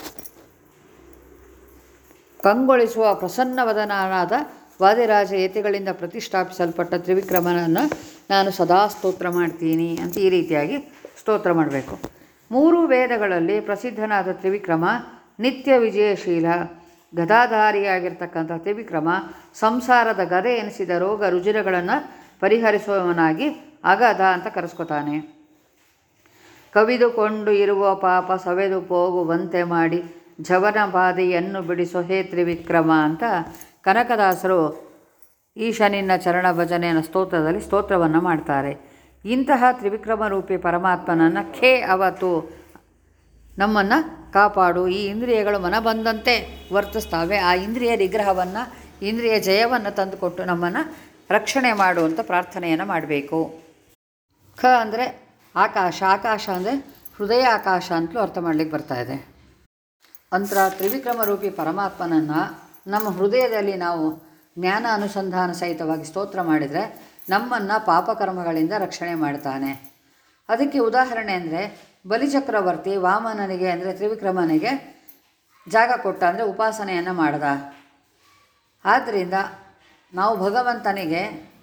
ಕಂಗೊಳಿಸುವ ಪ್ರಸನ್ನವದನಾದ ವಾದಿರಾಜ ಯತಿಗಳಿಂದ ಪ್ರತಿಷ್ಠಾಪಿಸಲ್ಪಟ್ಟ ತ್ರಿವಿಕ್ರಮನನ್ನು ನಾನು ಸದಾ ಸ್ತೋತ್ರ ಮಾಡ್ತೀನಿ ಅಂತ ಈ ರೀತಿಯಾಗಿ ಸ್ತೋತ್ರ ಮಾಡಬೇಕು ಮೂರು ವೇದಗಳಲ್ಲಿ ಪ್ರಸಿದ್ಧನಾದ ತ್ರಿವಿಕ್ರಮ ನಿತ್ಯ ವಿಜಯಶೀಲ ಗದಾಧಾರಿಯಾಗಿರ್ತಕ್ಕಂಥ ತ್ರಿವಿಕ್ರಮ ಸಂಸಾರದ ಗದೆ ಎನಿಸಿದ ರೋಗ ರುಜಿರಗಳನ್ನು ಪರಿಹರಿಸುವವನಾಗಿ ಅಗದ ಅಂತ ಕರೆಸ್ಕೊತಾನೆ ಕವಿದುಕೊಂಡು ಇರುವ ಪಾಪ ಸವೆದು ಹೋಗುವಂತೆ ಮಾಡಿ ಜವನ ಬಾಧೆಯನ್ನು ಬಿಡಿಸೋ ಹೇ ತ್ರಿವಿಕ್ರಮ ಅಂತ ಕನಕದಾಸರು ಈಶನಿನ್ನ ಚರಣ ಭಜನೆಯ ಸ್ತೋತ್ರದಲ್ಲಿ ಸ್ತೋತ್ರವನ್ನು ಮಾಡ್ತಾರೆ ಇಂತಹ ತ್ರಿವಿಕ್ರಮ ರೂಪಿ ಪರಮಾತ್ಮನನ್ನು ಖೇ ಅವತು ನಮ್ಮನ್ನು ಕಾಪಾಡು ಈ ಇಂದ್ರಿಯಗಳು ಮನ ಬಂದಂತೆ ವರ್ತಿಸ್ತವೆ ಆ ಇಂದ್ರಿಯ ನಿಗ್ರಹವನ್ನು ಇಂದ್ರಿಯ ಜಯವನ್ನು ತಂದುಕೊಟ್ಟು ನಮ್ಮನ್ನು ರಕ್ಷಣೆ ಮಾಡುವಂಥ ಪ್ರಾರ್ಥನೆಯನ್ನು ಮಾಡಬೇಕು ಖ ಅಂದರೆ ಆಕಾಶ ಆಕಾಶ ಅಂದರೆ ಹೃದಯ ಆಕಾಶ ಅಂತಲೂ ಅರ್ಥ ಮಾಡಲಿಕ್ಕೆ ಬರ್ತಾ ಇದೆ ಅಂತರ ತ್ರಿವಿಕ್ರಮ ರೂಪಿ ಪರಮಾತ್ಮನನ್ನು ನಮ್ಮ ಹೃದಯದಲ್ಲಿ ನಾವು ಜ್ಞಾನ ಅನುಸಂಧಾನ ಸಹಿತವಾಗಿ ಸ್ತೋತ್ರ ಮಾಡಿದರೆ ನಮ್ಮನ್ನು ಪಾಪಕರ್ಮಗಳಿಂದ ರಕ್ಷಣೆ ಮಾಡ್ತಾನೆ ಅದಕ್ಕೆ ಉದಾಹರಣೆ ಅಂದರೆ ಬಲಿಚಕ್ರವರ್ತಿ ವಾಮನನಿಗೆ ಅಂದರೆ ತ್ರಿವಿಕ್ರಮನಿಗೆ ಜಾಗ ಕೊಟ್ಟ ಅಂದರೆ ಉಪಾಸನೆಯನ್ನು ಮಾಡ್ದ ಆದ್ದರಿಂದ ನಾವು ಭಗವಂತನಿಗೆ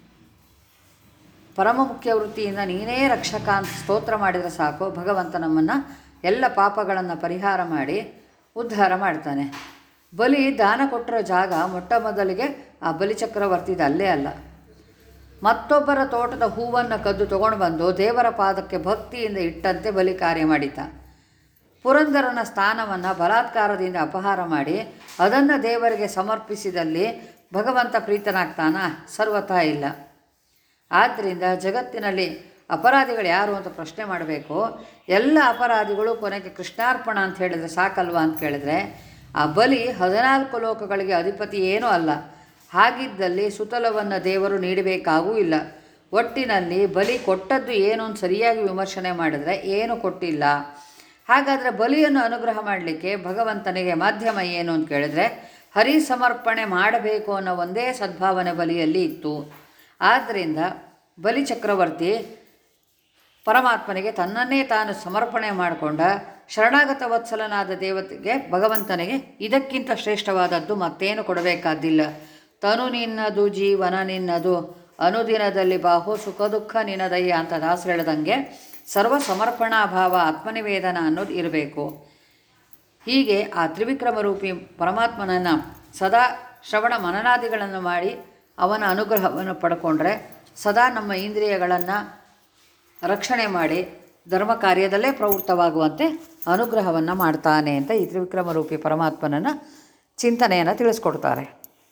ಪರಮ ಮುಖ್ಯ ವೃತ್ತಿಯಿಂದ ನೀನೇ ರಕ್ಷಕ ಅಂತ ಸ್ತೋತ್ರ ಮಾಡಿದರೆ ಸಾಕು ಭಗವಂತ ನಮ್ಮನ್ನು ಎಲ್ಲ ಪಾಪಗಳನ್ನು ಪರಿಹಾರ ಮಾಡಿ ಉದ್ಧಾರ ಮಾಡ್ತಾನೆ ಬಲಿ ದಾನ ಕೊಟ್ಟಿರೋ ಜಾಗ ಮೊಟ್ಟ ಮೊದಲಿಗೆ ಆ ಬಲಿಚಕ್ರವರ್ತಿದ ಅಲ್ಲೇ ಅಲ್ಲ ಮತ್ತೊಬ್ಬರ ತೋಟದ ಹೂವನ್ನು ಕದ್ದು ತಗೊಂಡು ಬಂದು ದೇವರ ಪಾದಕ್ಕೆ ಭಕ್ತಿಯಿಂದ ಇಟ್ಟಂತೆ ಬಲಿ ಕಾರ್ಯ ಮಾಡಿತ ಪುರಂದರನ ಸ್ಥಾನವನ್ನು ಬಲಾತ್ಕಾರದಿಂದ ಅಪಹಾರ ಮಾಡಿ ಅದನ್ನು ದೇವರಿಗೆ ಸಮರ್ಪಿಸಿದಲ್ಲಿ ಭಗವಂತ ಪ್ರೀತನಾಗ್ತಾನ ಸರ್ವತಾ ಇಲ್ಲ ಆದ್ದರಿಂದ ಜಗತ್ತಿನಲ್ಲಿ ಅಪರಾಧಿಗಳು ಯಾರು ಅಂತ ಪ್ರಶ್ನೆ ಮಾಡಬೇಕು ಎಲ್ಲ ಅಪರಾಧಿಗಳು ಕೊನೆಗೆ ಕೃಷ್ಣಾರ್ಪಣ ಅಂತ ಹೇಳಿದರೆ ಸಾಕಲ್ವಾ ಅಂತ ಕೇಳಿದ್ರೆ ಆ ಬಲಿ ಹದಿನಾಲ್ಕು ಲೋಕಗಳಿಗೆ ಅಧಿಪತಿ ಏನೂ ಅಲ್ಲ ಹಾಗಿದ್ದಲ್ಲಿ ಸುತಲವನ್ನು ದೇವರು ನೀಡಬೇಕಾಗೂ ಇಲ್ಲ ಒಟ್ಟಿನಲ್ಲಿ ಬಲಿ ಕೊಟ್ಟದ್ದು ಏನು ಅಂತ ಸರಿಯಾಗಿ ವಿಮರ್ಶನೆ ಮಾಡಿದರೆ ಏನು ಕೊಟ್ಟಿಲ್ಲ ಹಾಗಾದರೆ ಬಲಿಯನ್ನು ಅನುಗ್ರಹ ಮಾಡಲಿಕ್ಕೆ ಭಗವಂತನಿಗೆ ಮಾಧ್ಯಮ ಏನು ಅಂತ ಕೇಳಿದ್ರೆ ಹರಿ ಸಮರ್ಪಣೆ ಮಾಡಬೇಕು ಅನ್ನೋ ಒಂದೇ ಸದ್ಭಾವನೆ ಬಲಿಯಲ್ಲಿ ಇತ್ತು ಆದ್ದರಿಂದ ಬಲಿ ಚಕ್ರವರ್ತಿ ಪರಮಾತ್ಮನಿಗೆ ತನ್ನನ್ನೇ ತಾನು ಸಮರ್ಪಣೆ ಮಾಡಿಕೊಂಡ ಶರಣಾಗತ ವತ್ಸಲನಾದ ದೇವತೆಗೆ ಭಗವಂತನಿಗೆ ಇದಕ್ಕಿಂತ ಶ್ರೇಷ್ಠವಾದದ್ದು ಮತ್ತೇನು ಕೊಡಬೇಕಾದ್ದಿಲ್ಲ ತನು ನಿನ್ನದು ಜೀವನ ನಿನ್ನದು ಅನುದಿನದಲ್ಲಿ ಬಾಹು ಸುಖ ದುಃಖ ನಿನ್ನದಯ್ಯ ಅಂತ ದಾಸರು ಹೇಳ್ದಂಗೆ ಸರ್ವ ಸಮರ್ಪಣಾ ಭಾವ ಆತ್ಮನಿವೇದನ ಅನ್ನೋದು ಇರಬೇಕು ಹೀಗೆ ಆ ತ್ರಿವಿಕ್ರಮ ರೂಪಿ ಪರಮಾತ್ಮನನ್ನು ಸದಾ ಶ್ರವಣ ಮನನಾದಿಗಳನ್ನು ಮಾಡಿ ಅವನ ಅನುಗ್ರಹವನ್ನು ಪಡ್ಕೊಂಡ್ರೆ ಸದಾ ನಮ್ಮ ಇಂದ್ರಿಯಗಳನ್ನು ರಕ್ಷಣೆ ಮಾಡಿ ಧರ್ಮ ಕಾರ್ಯದಲ್ಲೇ ಪ್ರವೃತ್ತವಾಗುವಂತೆ ಅನುಗ್ರಹವನ್ನು ಮಾಡ್ತಾನೆ ಅಂತ ಈ ತ್ರಿವಿಕ್ರಮ ರೂಪಿ ಪರಮಾತ್ಮನನ್ನು ಚಿಂತನೆಯನ್ನು ತಿಳಿಸ್ಕೊಡ್ತಾರೆ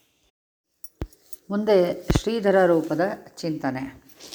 ಮುಂದೆ ಶ್ರೀಧರ ರೂಪದ ಚಿಂತನೆ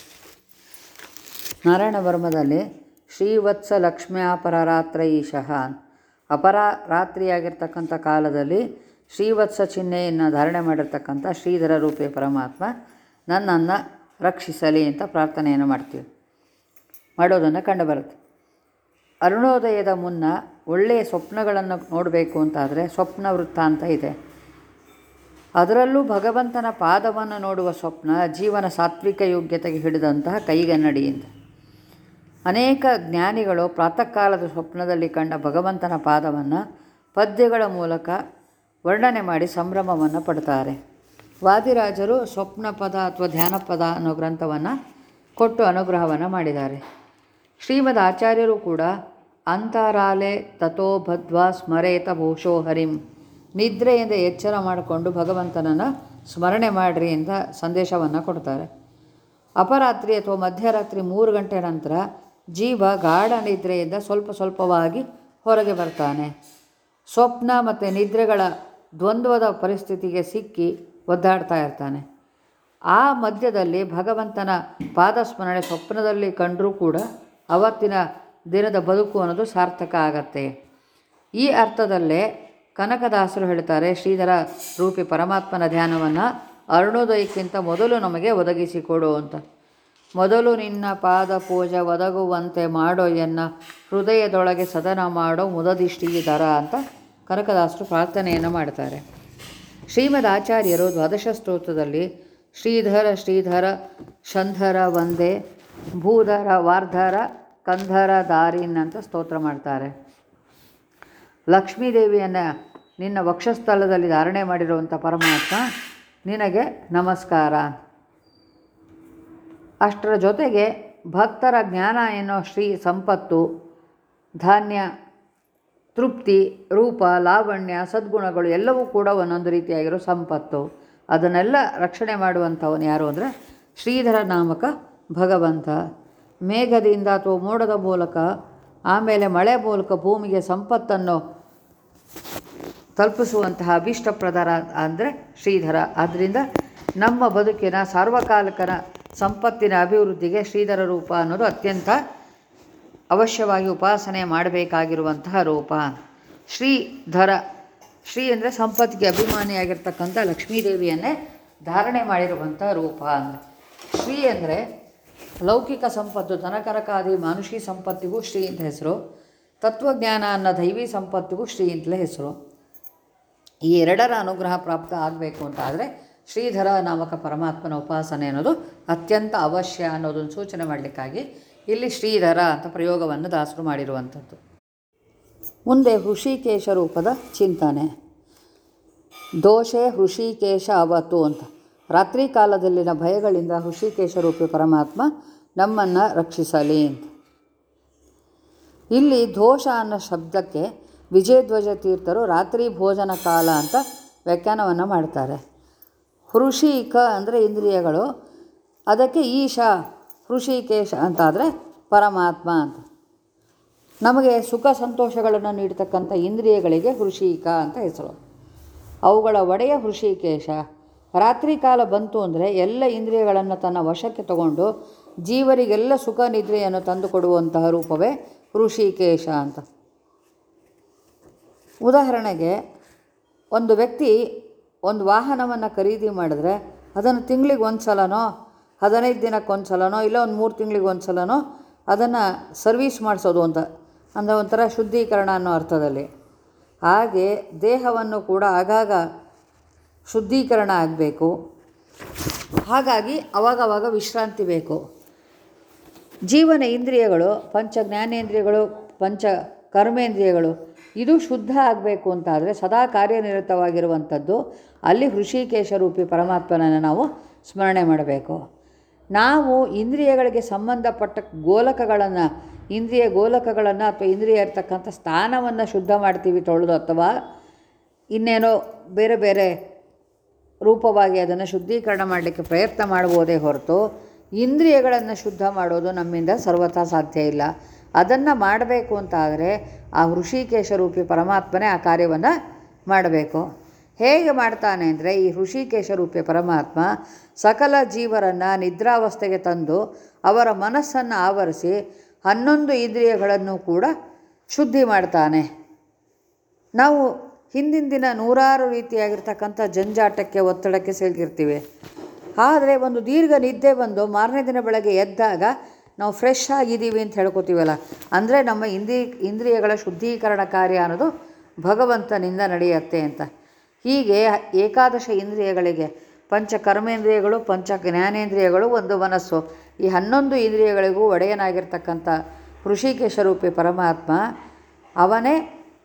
ನಾರಾಯಣ ವರ್ಮದಲ್ಲಿ ಶ್ರೀವತ್ಸ ಲಕ್ಷ್ಮ್ಯಾಪರರಾತ್ರ ಈಶಃ ಅಪರ ರಾತ್ರಿಯಾಗಿರ್ತಕ್ಕಂಥ ಕಾಲದಲ್ಲಿ ಶ್ರೀವತ್ಸ ಚಿಹ್ನೆಯನ್ನು ಧಾರಣೆ ಮಾಡಿರ್ತಕ್ಕಂಥ ಶ್ರೀಧರ ರೂಪಿ ಪರಮಾತ್ಮ ನನ್ನನ್ನು ರಕ್ಷಿಸಲಿ ಅಂತ ಪ್ರಾರ್ಥನೆಯನ್ನು ಮಾಡ್ತೀವಿ ಮಾಡೋದನ್ನು ಕಂಡುಬರುತ್ತೆ ಅರುಣೋದಯದ ಮುನ್ನ ಒಳ್ಳೆಯ ಸ್ವಪ್ನಗಳನ್ನು ನೋಡಬೇಕು ಅಂತಾದರೆ ಸ್ವಪ್ನ ವೃತ್ತ ಅಂತ ಇದೆ ಅದರಲ್ಲೂ ಭಗವಂತನ ಪಾದವನ್ನು ನೋಡುವ ಸ್ವಪ್ನ ಜೀವನ ಸಾತ್ವಿಕ ಯೋಗ್ಯತೆಗೆ ಹಿಡಿದಂತಹ ಕೈಗನ್ನಡಿಯಿಂದ ಅನೇಕ ಜ್ಞಾನಿಗಳು ಪ್ರಾತಃ ಕಾಲದ ಸ್ವಪ್ನದಲ್ಲಿ ಕಂಡ ಭಗವಂತನ ಪಾದವನ್ನು ಪದ್ಯಗಳ ಮೂಲಕ ವರ್ಣನೆ ಮಾಡಿ ಸಂಭ್ರಮವನ್ನು ಪಡ್ತಾರೆ ವಾದಿರಾಜರು ಸ್ವಪ್ನ ಪದ ಅಥವಾ ಧ್ಯಾನ ಪದ ಅನ್ನೋ ಗ್ರಂಥವನ್ನು ಕೊಟ್ಟು ಅನುಗ್ರಹವನ್ನು ಮಾಡಿದ್ದಾರೆ ಶ್ರೀಮದ್ ಆಚಾರ್ಯರು ಕೂಡ ಅಂತರಾಲೆ ತಥೋ ಬದ್ವಾ ಸ್ಮರೇತ ಭೂಷೋ ಹರಿಂ ನಿದ್ರೆಯಿಂದ ಎಚ್ಚರ ಮಾಡಿಕೊಂಡು ಭಗವಂತನನ್ನು ಸ್ಮರಣೆ ಮಾಡಿರಿ ಅಂತ ಸಂದೇಶವನ್ನು ಕೊಡ್ತಾರೆ ಅಪರಾತ್ರಿ ಅಥವಾ ಮಧ್ಯರಾತ್ರಿ ಮೂರು ಗಂಟೆ ನಂತರ ಜೀವ ಗಾಢ ನಿದ್ರೆಯಿಂದ ಸ್ವಲ್ಪ ಸ್ವಲ್ಪವಾಗಿ ಹೊರಗೆ ಬರ್ತಾನೆ ಸ್ವಪ್ನ ಮತ್ತು ನಿದ್ರೆಗಳ ದ್ವಂದ್ವದ ಪರಿಸ್ಥಿತಿಗೆ ಸಿಕ್ಕಿ ಒದ್ದಾಡ್ತಾ ಇರ್ತಾನೆ ಆ ಮಧ್ಯದಲ್ಲಿ ಭಗವಂತನ ಪಾದಸ್ಮರಣೆ ಸ್ವಪ್ನದಲ್ಲಿ ಕಂಡರೂ ಕೂಡ ಅವತ್ತಿನ ದಿನದ ಬದುಕು ಅನ್ನೋದು ಸಾರ್ಥಕ ಆಗತ್ತೆ ಈ ಅರ್ಥದಲ್ಲೇ ಕನಕದಾಸರು ಹೇಳ್ತಾರೆ ಶ್ರೀಧರ ರೂಪಿ ಪರಮಾತ್ಮನ ಧ್ಯಾನವನ್ನು ಅರುಣೋದಯಕ್ಕಿಂತ ಮೊದಲು ನಮಗೆ ಒದಗಿಸಿಕೊಡು ಅಂತ ಮೊದಲು ನಿನ್ನ ಪಾದ ಪೂಜೆ ಒದಗುವಂತೆ ಮಾಡೋ ಎನ್ನ ಹೃದಯದೊಳಗೆ ಸದನ ಮಾಡೋ ಮುದದಿಷ್ಟಿದರ ಅಂತ ಕನಕದಾಸರು ಪ್ರಾರ್ಥನೆಯನ್ನು ಮಾಡ್ತಾರೆ ಶ್ರೀಮದ್ ಆಚಾರ್ಯರು ದ್ವಾದಶ ಸ್ತೋತ್ರದಲ್ಲಿ ಶ್ರೀಧರ ಶ್ರೀಧರ ಶಂಧರ ವಂದೇ ಭೂಧರ ವಾರ್ಧರ ಕಂಧರ ದಾರಿನ್ ಅಂತ ಸ್ತೋತ್ರ ಮಾಡ್ತಾರೆ ಲಕ್ಷ್ಮೀದೇವಿಯನ್ನು ನಿನ್ನ ವಕ್ಷಸ್ಥಳದಲ್ಲಿ ಧಾರಣೆ ಮಾಡಿರುವಂಥ ಪರಮಾತ್ಮ ನಿನಗೆ ನಮಸ್ಕಾರ ಅಷ್ಟರ ಜೊತೆಗೆ ಭಕ್ತರ ಜ್ಞಾನ ಎನ್ನೋ ಶ್ರೀ ಸಂಪತ್ತು ಧಾನ್ಯ ತೃಪ್ತಿ ರೂಪ ಲಾವಣ್ಯ ಸದ್ಗುಣಗಳು ಎಲ್ಲವೂ ಕೂಡ ಒಂದೊಂದು ರೀತಿಯಾಗಿರೋ ಸಂಪತ್ತು ಅದನ್ನೆಲ್ಲ ರಕ್ಷಣೆ ಮಾಡುವಂಥವನು ಯಾರು ಅಂದರೆ ಶ್ರೀಧರ ನಾಮಕ ಭಗವಂತ ಮೇಘದಿಂದ ಅಥವಾ ಮೋಡದ ಮೂಲಕ ಆಮೇಲೆ ಮಳೆ ಮೂಲಕ ಭೂಮಿಗೆ ಸಂಪತ್ತನ್ನು ತಲುಪಿಸುವಂತಹ ಅಭೀಷ್ಟಪ್ರದಾರ ಅಂದರೆ ಶ್ರೀಧರ ಆದ್ದರಿಂದ ನಮ್ಮ ಬದುಕಿನ ಸಾರ್ವಕಾಲಿಕನ ಸಂಪತ್ತಿನ ಅಭಿವೃದ್ಧಿಗೆ ಶ್ರೀಧರ ರೂಪ ಅನ್ನೋದು ಅತ್ಯಂತ ಅವಶ್ಯವಾಗಿ ಉಪಾಸನೆ ಮಾಡಬೇಕಾಗಿರುವಂತಹ ರೂಪ ಶ್ರೀಧರ ಶ್ರೀ ಅಂದರೆ ಸಂಪತ್ತಿಗೆ ಅಭಿಮಾನಿಯಾಗಿರ್ತಕ್ಕಂಥ ಲಕ್ಷ್ಮೀದೇವಿಯನ್ನೇ ಧಾರಣೆ ಮಾಡಿರುವಂಥ ರೂಪ ಅಂದರೆ ಶ್ರೀ ಅಂದರೆ ಲೌಕಿಕ ಸಂಪತ್ತು ಧನಕರಕಾದಿ ಮಾನುಷಿ ಸಂಪತ್ತಿಗೂ ಶ್ರೀ ಅಂತ ಹೆಸರು ತತ್ವಜ್ಞಾನ ಅನ್ನೋ ದೈವಿ ಸಂಪತ್ತಿಗೂ ಶ್ರೀ ಅಂತಲೇ ಹೆಸರು ಈ ಎರಡರ ಅನುಗ್ರಹ ಪ್ರಾಪ್ತ ಆಗಬೇಕು ಅಂತ ಆದರೆ ಶ್ರೀಧರ ನಾಮಕ ಪರಮಾತ್ಮನ ಉಪಾಸನೆ ಅನ್ನೋದು ಅತ್ಯಂತ ಅವಶ್ಯ ಅನ್ನೋದನ್ನು ಸೂಚನೆ ಮಾಡಲಿಕ್ಕಾಗಿ ಇಲ್ಲಿ ಶ್ರೀಧರ ಅಂತ ಪ್ರಯೋಗವನ್ನು ದಾಸರು ಮಾಡಿರುವಂಥದ್ದು ಮುಂದೆ ಹೃಷಿಕೇಶ ರೂಪದ ಚಿಂತನೆ ದೋಷೆ ಹೃಷಿಕೇಶ ಅವತು ಅಂತ ರಾತ್ರಿ ಕಾಲದಲ್ಲಿನ ಭಯಗಳಿಂದ ಹೃಷಿಕೇಶ ರೂಪಿ ಪರಮಾತ್ಮ ನಮ್ಮನ್ನು ರಕ್ಷಿಸಲಿ ಅಂತ ಇಲ್ಲಿ ದೋಷ ಅನ್ನೋ ಶಬ್ದಕ್ಕೆ ವಿಜಯಧ್ವಜ ತೀರ್ಥರು ರಾತ್ರಿ ಭೋಜನ ಕಾಲ ಅಂತ ವ್ಯಾಖ್ಯಾನವನ್ನು ಮಾಡ್ತಾರೆ ಹೃಷಿಕ ಅಂದರೆ ಇಂದ್ರಿಯಗಳು ಅದಕ್ಕೆ ಈಶ ಹೃಷಿಕೇಶ ಅಂತಾದರೆ ಪರಮಾತ್ಮ ಅಂತ ನಮಗೆ ಸುಖ ಸಂತೋಷಗಳನ್ನು ನೀಡ್ತಕ್ಕಂಥ ಇಂದ್ರಿಯಗಳಿಗೆ ಹೃಷಿಕ ಅಂತ ಹೆಸರು ಅವುಗಳ ಒಡೆಯ ಹೃಷಿಕೇಶ ರಾತ್ರಿ ಕಾಲ ಬಂತು ಅಂದರೆ ಎಲ್ಲ ಇಂದ್ರಿಯಗಳನ್ನು ತನ್ನ ವಶಕ್ಕೆ ತಗೊಂಡು ಜೀವರಿಗೆಲ್ಲ ಸುಖ ನಿದ್ರೆಯನ್ನು ತಂದುಕೊಡುವಂತಹ ರೂಪವೇ ಹೃಷಿಕೇಶ ಅಂತ ಉದಾಹರಣೆಗೆ ಒಂದು ವ್ಯಕ್ತಿ ಒಂದು ವಾಹನವನ್ನು ಖರೀದಿ ಮಾಡಿದ್ರೆ ಅದನ್ನು ತಿಂಗಳಿಗೆ ಒಂದು ಸಲನೋ ಹದಿನೈದು ದಿನಕ್ಕೆ ಒಂದು ಸಲನೋ ಇಲ್ಲ ಒಂದು ಮೂರು ತಿಂಗಳಿಗೆ ಒಂದು ಸಲನೋ ಅದನ್ನು ಸರ್ವೀಸ್ ಮಾಡಿಸೋದು ಅಂತ ಅಂದರೆ ಒಂಥರ ಶುದ್ಧೀಕರಣ ಅನ್ನೋ ಅರ್ಥದಲ್ಲಿ ಹಾಗೆ ದೇಹವನ್ನು ಕೂಡ ಆಗಾಗ ಶುದ್ಧೀಕರಣ ಆಗಬೇಕು ಹಾಗಾಗಿ ಅವಾಗವಾಗ ವಿಶ್ರಾಂತಿ ಬೇಕು ಜೀವನ ಇಂದ್ರಿಯಗಳು ಪಂಚ ಜ್ಞಾನೇಂದ್ರಿಯಗಳು ಪಂಚ ಕರ್ಮೇಂದ್ರಿಯಗಳು ಇದು ಶುದ್ಧ ಆಗಬೇಕು ಅಂತಾದರೆ ಸದಾ ಕಾರ್ಯನಿರತವಾಗಿರುವಂಥದ್ದು ಅಲ್ಲಿ ಹೃಷಿಕೇಶ ರೂಪಿ ಪರಮಾತ್ಮನನ್ನು ನಾವು ಸ್ಮರಣೆ ಮಾಡಬೇಕು ನಾವು ಇಂದ್ರಿಯಗಳಿಗೆ ಸಂಬಂಧಪಟ್ಟ ಗೋಲಕಗಳನ್ನು ಇಂದ್ರಿಯ ಗೋಲಕಗಳನ್ನು ಅಥವಾ ಇಂದ್ರಿಯ ಇರ್ತಕ್ಕಂಥ ಸ್ಥಾನವನ್ನು ಶುದ್ಧ ಮಾಡ್ತೀವಿ ತೊಳೆದು ಅಥವಾ ಇನ್ನೇನೋ ಬೇರೆ ಬೇರೆ ರೂಪವಾಗಿ ಅದನ್ನು ಶುದ್ಧೀಕರಣ ಮಾಡಲಿಕ್ಕೆ ಪ್ರಯತ್ನ ಮಾಡ್ಬೋದೇ ಹೊರತು ಇಂದ್ರಿಯಗಳನ್ನು ಶುದ್ಧ ಮಾಡೋದು ನಮ್ಮಿಂದ ಸರ್ವಥಾ ಸಾಧ್ಯ ಇಲ್ಲ ಅದನ್ನು ಮಾಡಬೇಕು ಅಂತಾದರೆ ಆ ಹೃಷಿಕೇಶ ರೂಪಿ ಪರಮಾತ್ಮನೇ ಆ ಕಾರ್ಯವನ್ನು ಮಾಡಬೇಕು ಹೇಗೆ ಮಾಡ್ತಾನೆ ಅಂದರೆ ಈ ಹೃಷಿಕೇಶ ರೂಪಿ ಪರಮಾತ್ಮ ಸಕಲ ಜೀವರನ್ನು ನಿದ್ರಾವಸ್ಥೆಗೆ ತಂದು ಅವರ ಮನಸ್ಸನ್ನು ಆವರಿಸಿ ಹನ್ನೊಂದು ಇಂದ್ರಿಯಗಳನ್ನು ಕೂಡ ಶುದ್ಧಿ ಮಾಡ್ತಾನೆ ನಾವು ಹಿಂದಿನ ದಿನ ನೂರಾರು ರೀತಿಯಾಗಿರ್ತಕ್ಕಂಥ ಜಂಜಾಟಕ್ಕೆ ಒತ್ತಡಕ್ಕೆ ಸಿಲುಕಿರ್ತೀವಿ ಆದರೆ ಒಂದು ದೀರ್ಘ ನಿದ್ದೆ ಬಂದು ಮಾರನೇ ದಿನ ಬೆಳಗ್ಗೆ ಎದ್ದಾಗ ನಾವು ಫ್ರೆಶ್ ಆಗಿದ್ದೀವಿ ಅಂತ ಹೇಳ್ಕೊತೀವಲ್ಲ ಅಂದರೆ ನಮ್ಮ ಇಂದ್ರಿ ಇಂದ್ರಿಯಗಳ ಶುದ್ಧೀಕರಣ ಕಾರ್ಯ ಅನ್ನೋದು ಭಗವಂತನಿಂದ ನಡೆಯುತ್ತೆ ಅಂತ ಹೀಗೆ ಏಕಾದಶ ಇಂದ್ರಿಯಗಳಿಗೆ ಪಂಚ ಕರ್ಮೇಂದ್ರಿಯಗಳು ಪಂಚ ಜ್ಞಾನೇಂದ್ರಿಯಗಳು ಒಂದು ಮನಸ್ಸು ಈ ಹನ್ನೊಂದು ಇಂದ್ರಿಯಗಳಿಗೂ ಒಡೆಯನಾಗಿರ್ತಕ್ಕಂಥ ಋಷಿಕೇಶ ರೂಪಿ ಪರಮಾತ್ಮ ಅವನೇ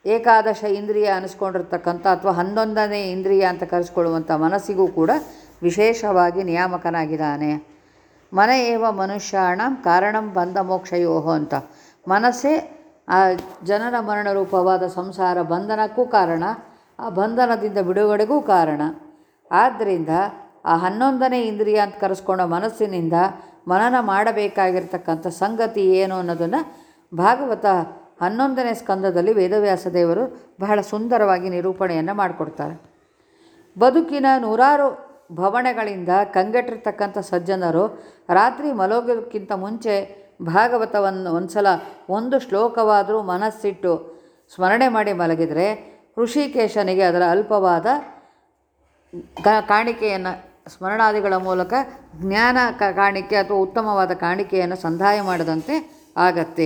ಏಕಾದಶ ಇಂದ್ರಿಯ ಅನಿಸ್ಕೊಂಡಿರ್ತಕ್ಕಂಥ ಅಥವಾ ಹನ್ನೊಂದನೇ ಇಂದ್ರಿಯ ಅಂತ ಕರೆಸ್ಕೊಳ್ಳುವಂಥ ಮನಸ್ಸಿಗೂ ಕೂಡ ವಿಶೇಷವಾಗಿ ನಿಯಾಮಕನಾಗಿದ್ದಾನೆ ಮನ ಏವ ಮನುಷ್ಯಾಣ ಕಾರಣಂ ಬಂಧ ಮೋಕ್ಷಯೋಹೋ ಅಂತ ಮನಸ್ಸೇ ಆ ಜನನ ಮರಣ ರೂಪವಾದ ಸಂಸಾರ ಬಂಧನಕ್ಕೂ ಕಾರಣ ಆ ಬಂಧನದಿಂದ ಬಿಡುಗಡೆಗೂ ಕಾರಣ ಆದ್ದರಿಂದ ಆ ಹನ್ನೊಂದನೇ ಇಂದ್ರಿಯ ಅಂತ ಕರೆಸ್ಕೊಂಡ ಮನಸ್ಸಿನಿಂದ ಮನನ ಮಾಡಬೇಕಾಗಿರ್ತಕ್ಕಂಥ ಸಂಗತಿ ಏನು ಅನ್ನೋದನ್ನು ಭಾಗವತ ಹನ್ನೊಂದನೇ ಸ್ಕಂದದಲ್ಲಿ ವೇದವ್ಯಾಸ ದೇವರು ಬಹಳ ಸುಂದರವಾಗಿ ನಿರೂಪಣೆಯನ್ನು ಮಾಡಿಕೊಡ್ತಾರೆ ಬದುಕಿನ ನೂರಾರು ಭವಣೆಗಳಿಂದ ಕಂಗೆಟ್ಟಿರ್ತಕ್ಕಂಥ ಸಜ್ಜನರು ರಾತ್ರಿ ಮಲಗೋದಕ್ಕಿಂತ ಮುಂಚೆ ಭಾಗವತವನ್ನು ಒಂದು ಸಲ ಒಂದು ಶ್ಲೋಕವಾದರೂ ಮನಸ್ಸಿಟ್ಟು ಸ್ಮರಣೆ ಮಾಡಿ ಮಲಗಿದರೆ ಋಷಿಕೇಶನಿಗೆ ಅದರ ಅಲ್ಪವಾದ ಗ- ಕಾಣಿಕೆಯನ್ನು ಸ್ಮರಣಾದಿಗಳ ಮೂಲಕ ಜ್ಞಾನ ಕ- ಕಾಣಿಕೆ ಅಥವಾ ಉತ್ತಮವಾದ ಕಾಣಿಕೆಯನ್ನು ಸಂದಾಯ ಮಾಡದಂತೆ ಆಗತ್ತೆ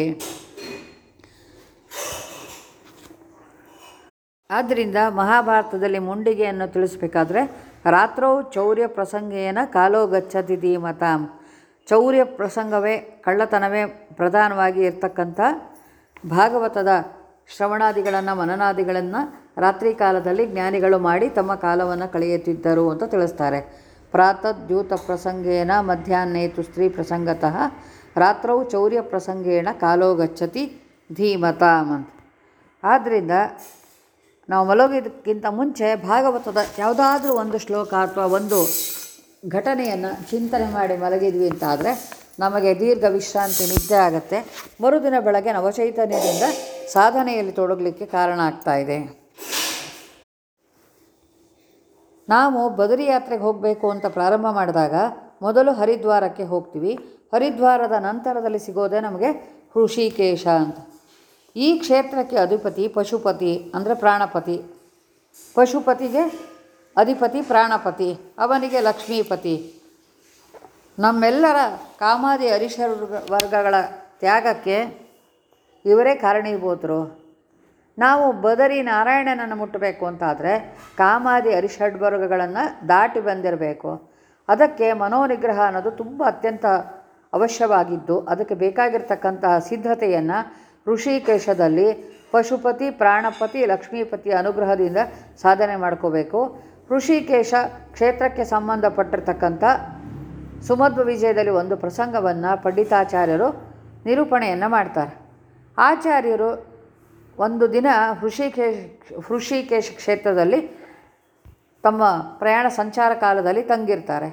ಆದ್ದರಿಂದ ಮಹಾಭಾರತದಲ್ಲಿ ಮುಂಡಿಗೆಯನ್ನು ತಿಳಿಸಬೇಕಾದ್ರೆ ರಾತ್ರೌ ಚೌರ್ಯ ಪ್ರಸಂಗೇನ ಕಾಲೋ ಗಚ್ಚತಿ ಧೀಮತಾಂ ಚೌರ್ಯ ಪ್ರಸಂಗವೇ ಕಳ್ಳತನವೇ ಪ್ರಧಾನವಾಗಿ ಇರ್ತಕ್ಕಂಥ ಭಾಗವತದ ಶ್ರವಣಾದಿಗಳನ್ನು ಮನನಾದಿಗಳನ್ನು ರಾತ್ರಿ ಕಾಲದಲ್ಲಿ ಜ್ಞಾನಿಗಳು ಮಾಡಿ ತಮ್ಮ ಕಾಲವನ್ನು ಕಳೆಯುತ್ತಿದ್ದರು ಅಂತ ತಿಳಿಸ್ತಾರೆ ಪ್ರಾತದ್ಯೂತ ಪ್ರಸಂಗೇನ ಮಧ್ಯಾಹ್ನೇತು ಸ್ತ್ರೀ ಪ್ರಸಂಗತಃ ರಾತ್ರೌ ಚೌರ್ಯ ಪ್ರಸಂಗೇಣ ಕಾಲೋ ಗಚ್ಚತಿ ಧೀಮತಾಂ ಅಂತ ಆದ್ದರಿಂದ ನಾವು ಮಲಗೋದಕ್ಕಿಂತ ಮುಂಚೆ ಭಾಗವತದ ಯಾವುದಾದ್ರೂ ಒಂದು ಶ್ಲೋಕ ಅಥವಾ ಒಂದು ಘಟನೆಯನ್ನು ಚಿಂತನೆ ಮಾಡಿ ಮಲಗಿದ್ವಿ ಅಂತಾದರೆ ನಮಗೆ ದೀರ್ಘ ವಿಶ್ರಾಂತಿ ನಿದ್ದೆ ಆಗುತ್ತೆ ಮರುದಿನ ಬೆಳಗ್ಗೆ ನವಚೈತನ್ಯದಿಂದ ಸಾಧನೆಯಲ್ಲಿ ತೊಡಗಲಿಕ್ಕೆ ಕಾರಣ ಆಗ್ತಾ ಇದೆ ನಾವು ಬದರಿ ಯಾತ್ರೆಗೆ ಹೋಗಬೇಕು ಅಂತ ಪ್ರಾರಂಭ ಮಾಡಿದಾಗ ಮೊದಲು ಹರಿದ್ವಾರಕ್ಕೆ ಹೋಗ್ತೀವಿ ಹರಿದ್ವಾರದ ನಂತರದಲ್ಲಿ ಸಿಗೋದೇ ನಮಗೆ ಋಷಿಕೇಶ ಅಂತ ಈ ಕ್ಷೇತ್ರಕ್ಕೆ ಅಧಿಪತಿ ಪಶುಪತಿ ಅಂದರೆ ಪ್ರಾಣಪತಿ ಪಶುಪತಿಗೆ ಅಧಿಪತಿ ಪ್ರಾಣಪತಿ ಅವನಿಗೆ ಲಕ್ಷ್ಮೀಪತಿ ನಮ್ಮೆಲ್ಲರ ಕಾಮಾದಿ ಅರಿಷರ್ ವರ್ಗಗಳ ತ್ಯಾಗಕ್ಕೆ ಇವರೇ ಕಾರಣೀಭೂತರು ನಾವು ಬದರಿ ನಾರಾಯಣನನ್ನು ಮುಟ್ಟಬೇಕು ಅಂತಾದರೆ ಕಾಮಾದಿ ಅರಿಷಡ್ವರ್ಗಗಳನ್ನು ದಾಟಿ ಬಂದಿರಬೇಕು ಅದಕ್ಕೆ ಮನೋನಿಗ್ರಹ ಅನ್ನೋದು ತುಂಬ ಅತ್ಯಂತ ಅವಶ್ಯವಾಗಿದ್ದು ಅದಕ್ಕೆ ಬೇಕಾಗಿರ್ತಕ್ಕಂತಹ ಸಿದ್ಧತೆಯನ್ನು ಋಷಿಕೇಶದಲ್ಲಿ ಪಶುಪತಿ ಪ್ರಾಣಪತಿ ಲಕ್ಷ್ಮೀಪತಿ ಅನುಗ್ರಹದಿಂದ ಸಾಧನೆ ಮಾಡ್ಕೋಬೇಕು ಋಷಿಕೇಶ ಕ್ಷೇತ್ರಕ್ಕೆ ಸಂಬಂಧಪಟ್ಟಿರ್ತಕ್ಕಂಥ ಸುಮಧ್ವ ವಿಜಯದಲ್ಲಿ ಒಂದು ಪ್ರಸಂಗವನ್ನು ಪಂಡಿತಾಚಾರ್ಯರು ನಿರೂಪಣೆಯನ್ನು ಮಾಡ್ತಾರೆ ಆಚಾರ್ಯರು ಒಂದು ದಿನ ಹೃಷಿಕೇಶ್ ಹೃಷಿಕೇಶ್ ಕ್ಷೇತ್ರದಲ್ಲಿ ತಮ್ಮ ಪ್ರಯಾಣ ಸಂಚಾರ ಕಾಲದಲ್ಲಿ ತಂಗಿರ್ತಾರೆ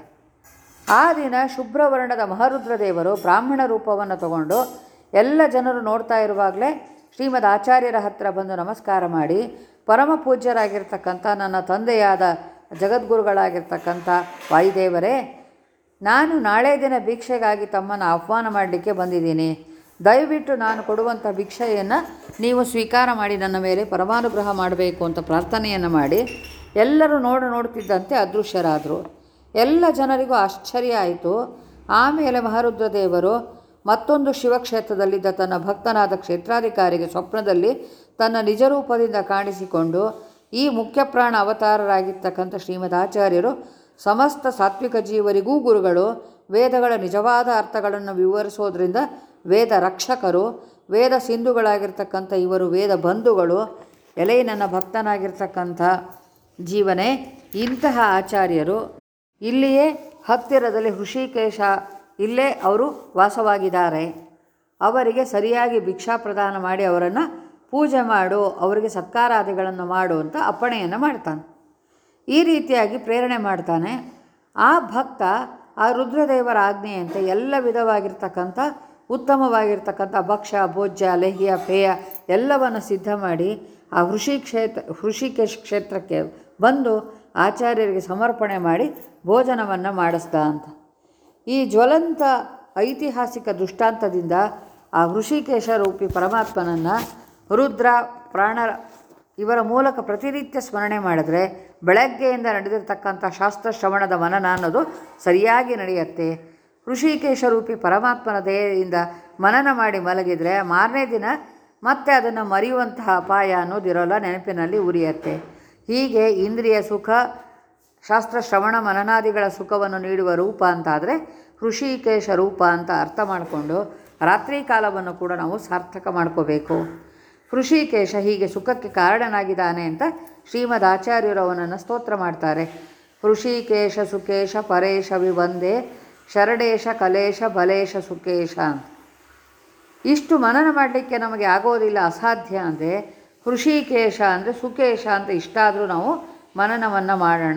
ಆ ದಿನ ಶುಭ್ರವರ್ಣದ ಮಹಾರುದ್ರ ದೇವರು ಬ್ರಾಹ್ಮಣ ರೂಪವನ್ನು ತಗೊಂಡು ಎಲ್ಲ ಜನರು ನೋಡ್ತಾ ಇರುವಾಗಲೇ ಶ್ರೀಮದ್ ಆಚಾರ್ಯರ ಹತ್ತಿರ ಬಂದು ನಮಸ್ಕಾರ ಮಾಡಿ ಪರಮ ಪೂಜ್ಯರಾಗಿರ್ತಕ್ಕಂಥ ನನ್ನ ತಂದೆಯಾದ ಜಗದ್ಗುರುಗಳಾಗಿರ್ತಕ್ಕಂಥ ವಾಯುದೇವರೇ ನಾನು ನಾಳೆ ದಿನ ಭಿಕ್ಷೆಗಾಗಿ ತಮ್ಮನ್ನು ಆಹ್ವಾನ ಮಾಡಲಿಕ್ಕೆ ಬಂದಿದ್ದೀನಿ ದಯವಿಟ್ಟು ನಾನು ಕೊಡುವಂಥ ಭಿಕ್ಷೆಯನ್ನು ನೀವು ಸ್ವೀಕಾರ ಮಾಡಿ ನನ್ನ ಮೇಲೆ ಪರಮಾನುಗ್ರಹ ಮಾಡಬೇಕು ಅಂತ ಪ್ರಾರ್ಥನೆಯನ್ನು ಮಾಡಿ ಎಲ್ಲರೂ ನೋಡು ನೋಡ್ತಿದ್ದಂತೆ ಅದೃಶ್ಯರಾದರು ಎಲ್ಲ ಜನರಿಗೂ ಆಶ್ಚರ್ಯ ಆಯಿತು ಆಮೇಲೆ ಮಹಾರುದ್ರ ದೇವರು ಮತ್ತೊಂದು ಶಿವಕ್ಷೇತ್ರದಲ್ಲಿದ್ದ ತನ್ನ ಭಕ್ತನಾದ ಕ್ಷೇತ್ರಾಧಿಕಾರಿಗೆ ಸ್ವಪ್ನದಲ್ಲಿ ತನ್ನ ನಿಜರೂಪದಿಂದ ಕಾಣಿಸಿಕೊಂಡು ಈ ಮುಖ್ಯಪ್ರಾಣ ಅವತಾರರಾಗಿರ್ತಕ್ಕಂಥ ಶ್ರೀಮದ್ ಆಚಾರ್ಯರು ಸಮಸ್ತ ಸಾತ್ವಿಕ ಜೀವರಿಗೂ ಗುರುಗಳು ವೇದಗಳ ನಿಜವಾದ ಅರ್ಥಗಳನ್ನು ವಿವರಿಸೋದ್ರಿಂದ ವೇದ ರಕ್ಷಕರು ವೇದ ಸಿಂಧುಗಳಾಗಿರ್ತಕ್ಕಂಥ ಇವರು ವೇದ ಬಂಧುಗಳು ಎಲೆ ನನ್ನ ಭಕ್ತನಾಗಿರ್ತಕ್ಕಂಥ ಜೀವನೇ ಇಂತಹ ಆಚಾರ್ಯರು ಇಲ್ಲಿಯೇ ಹತ್ತಿರದಲ್ಲಿ ಹೃಷಿಕೇಶ ಇಲ್ಲೇ ಅವರು ವಾಸವಾಗಿದ್ದಾರೆ ಅವರಿಗೆ ಸರಿಯಾಗಿ ಭಿಕ್ಷಾ ಪ್ರದಾನ ಮಾಡಿ ಅವರನ್ನು ಪೂಜೆ ಮಾಡು ಅವರಿಗೆ ಸತ್ಕಾರಾದಿಗಳನ್ನು ಮಾಡು ಅಂತ ಅಪ್ಪಣೆಯನ್ನು ಮಾಡ್ತಾನೆ ಈ ರೀತಿಯಾಗಿ ಪ್ರೇರಣೆ ಮಾಡ್ತಾನೆ ಆ ಭಕ್ತ ಆ ರುದ್ರದೇವರ ಆಜ್ಞೆಯಂತೆ ಎಲ್ಲ ವಿಧವಾಗಿರ್ತಕ್ಕಂಥ ಉತ್ತಮವಾಗಿರ್ತಕ್ಕಂಥ ಭಕ್ಷ್ಯ ಭೋಜ್ಯ ಲೇಹ್ಯ ಪೇಯ ಎಲ್ಲವನ್ನು ಸಿದ್ಧ ಮಾಡಿ ಆ ಹೃಷಿ ಕ್ಷೇತ್ರ ಹೃಷಿಕೇಶ್ ಕ್ಷೇತ್ರಕ್ಕೆ ಬಂದು ಆಚಾರ್ಯರಿಗೆ ಸಮರ್ಪಣೆ ಮಾಡಿ ಭೋಜನವನ್ನು ಮಾಡಿಸ್ದ ಅಂತ ಈ ಜ್ವಲಂತ ಐತಿಹಾಸಿಕ ದೃಷ್ಟಾಂತದಿಂದ ಆ ಹೃಷಿಕೇಶ ರೂಪಿ ಪರಮಾತ್ಮನನ್ನು ರುದ್ರ ಪ್ರಾಣ ಇವರ ಮೂಲಕ ಪ್ರತಿನಿತ್ಯ ಸ್ಮರಣೆ ಮಾಡಿದ್ರೆ ಬೆಳಗ್ಗೆಯಿಂದ ನಡೆದಿರ್ತಕ್ಕಂಥ ಶಾಸ್ತ್ರ ಶ್ರವಣದ ಮನನ ಅನ್ನೋದು ಸರಿಯಾಗಿ ನಡೆಯುತ್ತೆ ಋಷಿಕೇಶ ರೂಪಿ ಪರಮಾತ್ಮನ ದಯೆಯಿಂದ ಮನನ ಮಾಡಿ ಮಲಗಿದರೆ ಮಾರನೇ ದಿನ ಮತ್ತೆ ಅದನ್ನು ಮರೆಯುವಂತಹ ಅಪಾಯ ಅನ್ನೋದಿರೋಲ್ಲ ನೆನಪಿನಲ್ಲಿ ಉರಿಯತ್ತೆ ಹೀಗೆ ಇಂದ್ರಿಯ ಸುಖ ಶಾಸ್ತ್ರ ಶ್ರವಣ ಮನನಾದಿಗಳ ಸುಖವನ್ನು ನೀಡುವ ರೂಪ ಅಂತಾದರೆ ಋಷಿಕೇಶ ರೂಪ ಅಂತ ಅರ್ಥ ಮಾಡಿಕೊಂಡು ರಾತ್ರಿ ಕಾಲವನ್ನು ಕೂಡ ನಾವು ಸಾರ್ಥಕ ಮಾಡ್ಕೋಬೇಕು ಹೃಷಿಕೇಶ ಹೀಗೆ ಸುಖಕ್ಕೆ ಕಾರಣನಾಗಿದ್ದಾನೆ ಅಂತ ಶ್ರೀಮದ್ ಆಚಾರ್ಯರು ಅವನನ್ನು ಸ್ತೋತ್ರ ಮಾಡ್ತಾರೆ ಹೃಷಿಕೇಶ ಸುಕೇಶ ಪರೇಶ ವಿವಂದೇ ಶರಣೇಶ ಕಲೇಶ ಬಲೇಶ ಸುಕೇಶ ಅಂತ ಇಷ್ಟು ಮನನ ಮಾಡಲಿಕ್ಕೆ ನಮಗೆ ಆಗೋದಿಲ್ಲ ಅಸಾಧ್ಯ ಅಂದರೆ ಹೃಷಿಕೇಶ ಅಂದರೆ ಸುಕೇಶ ಅಂತ ಇಷ್ಟಾದರೂ ನಾವು ಮನನವನ್ನು ಮಾಡೋಣ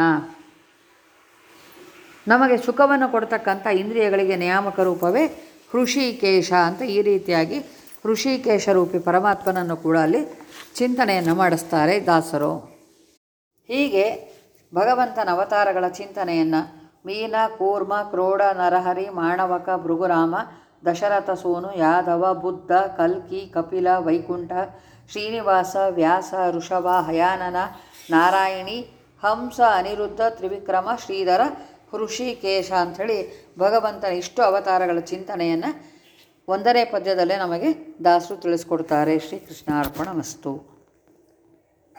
ನಮಗೆ ಸುಖವನ್ನು ಕೊಡ್ತಕ್ಕಂಥ ಇಂದ್ರಿಯಗಳಿಗೆ ನಿಯಾಮಕ ರೂಪವೇ ಹೃಷಿಕೇಶ ಅಂತ ಈ ರೀತಿಯಾಗಿ ಹೃಷಿಕೇಶ ರೂಪಿ ಪರಮಾತ್ಮನನ್ನು ಕೂಡ ಅಲ್ಲಿ ಚಿಂತನೆಯನ್ನು ಮಾಡಿಸ್ತಾರೆ ದಾಸರು ಹೀಗೆ ಭಗವಂತನ ಅವತಾರಗಳ ಚಿಂತನೆಯನ್ನು ಮೀನ ಕೂರ್ಮ ಕ್ರೋಡ ನರಹರಿ ಮಾಣವಕ ಭೃಗುರಾಮ ದಶರಥ ಸೋನು ಯಾದವ ಬುದ್ಧ ಕಲ್ಕಿ ಕಪಿಲ ವೈಕುಂಠ ಶ್ರೀನಿವಾಸ ವ್ಯಾಸ ಋಷಭ ಹಯಾನನ ನಾರಾಯಣಿ ಹಂಸ ಅನಿರುದ್ಧ ತ್ರಿವಿಕ್ರಮ ಶ್ರೀಧರ ಹೃಷಿಕೇಶ ಅಂಥೇಳಿ ಭಗವಂತನ ಇಷ್ಟು ಅವತಾರಗಳ ಚಿಂತನೆಯನ್ನು ಒಂದನೇ ಪದ್ಯದಲ್ಲೇ ನಮಗೆ ದಾಸರು ತಿಳಿಸ್ಕೊಡ್ತಾರೆ ಶ್ರೀಕೃಷ್ಣ ಅರ್ಪಣ ಮಸ್ತು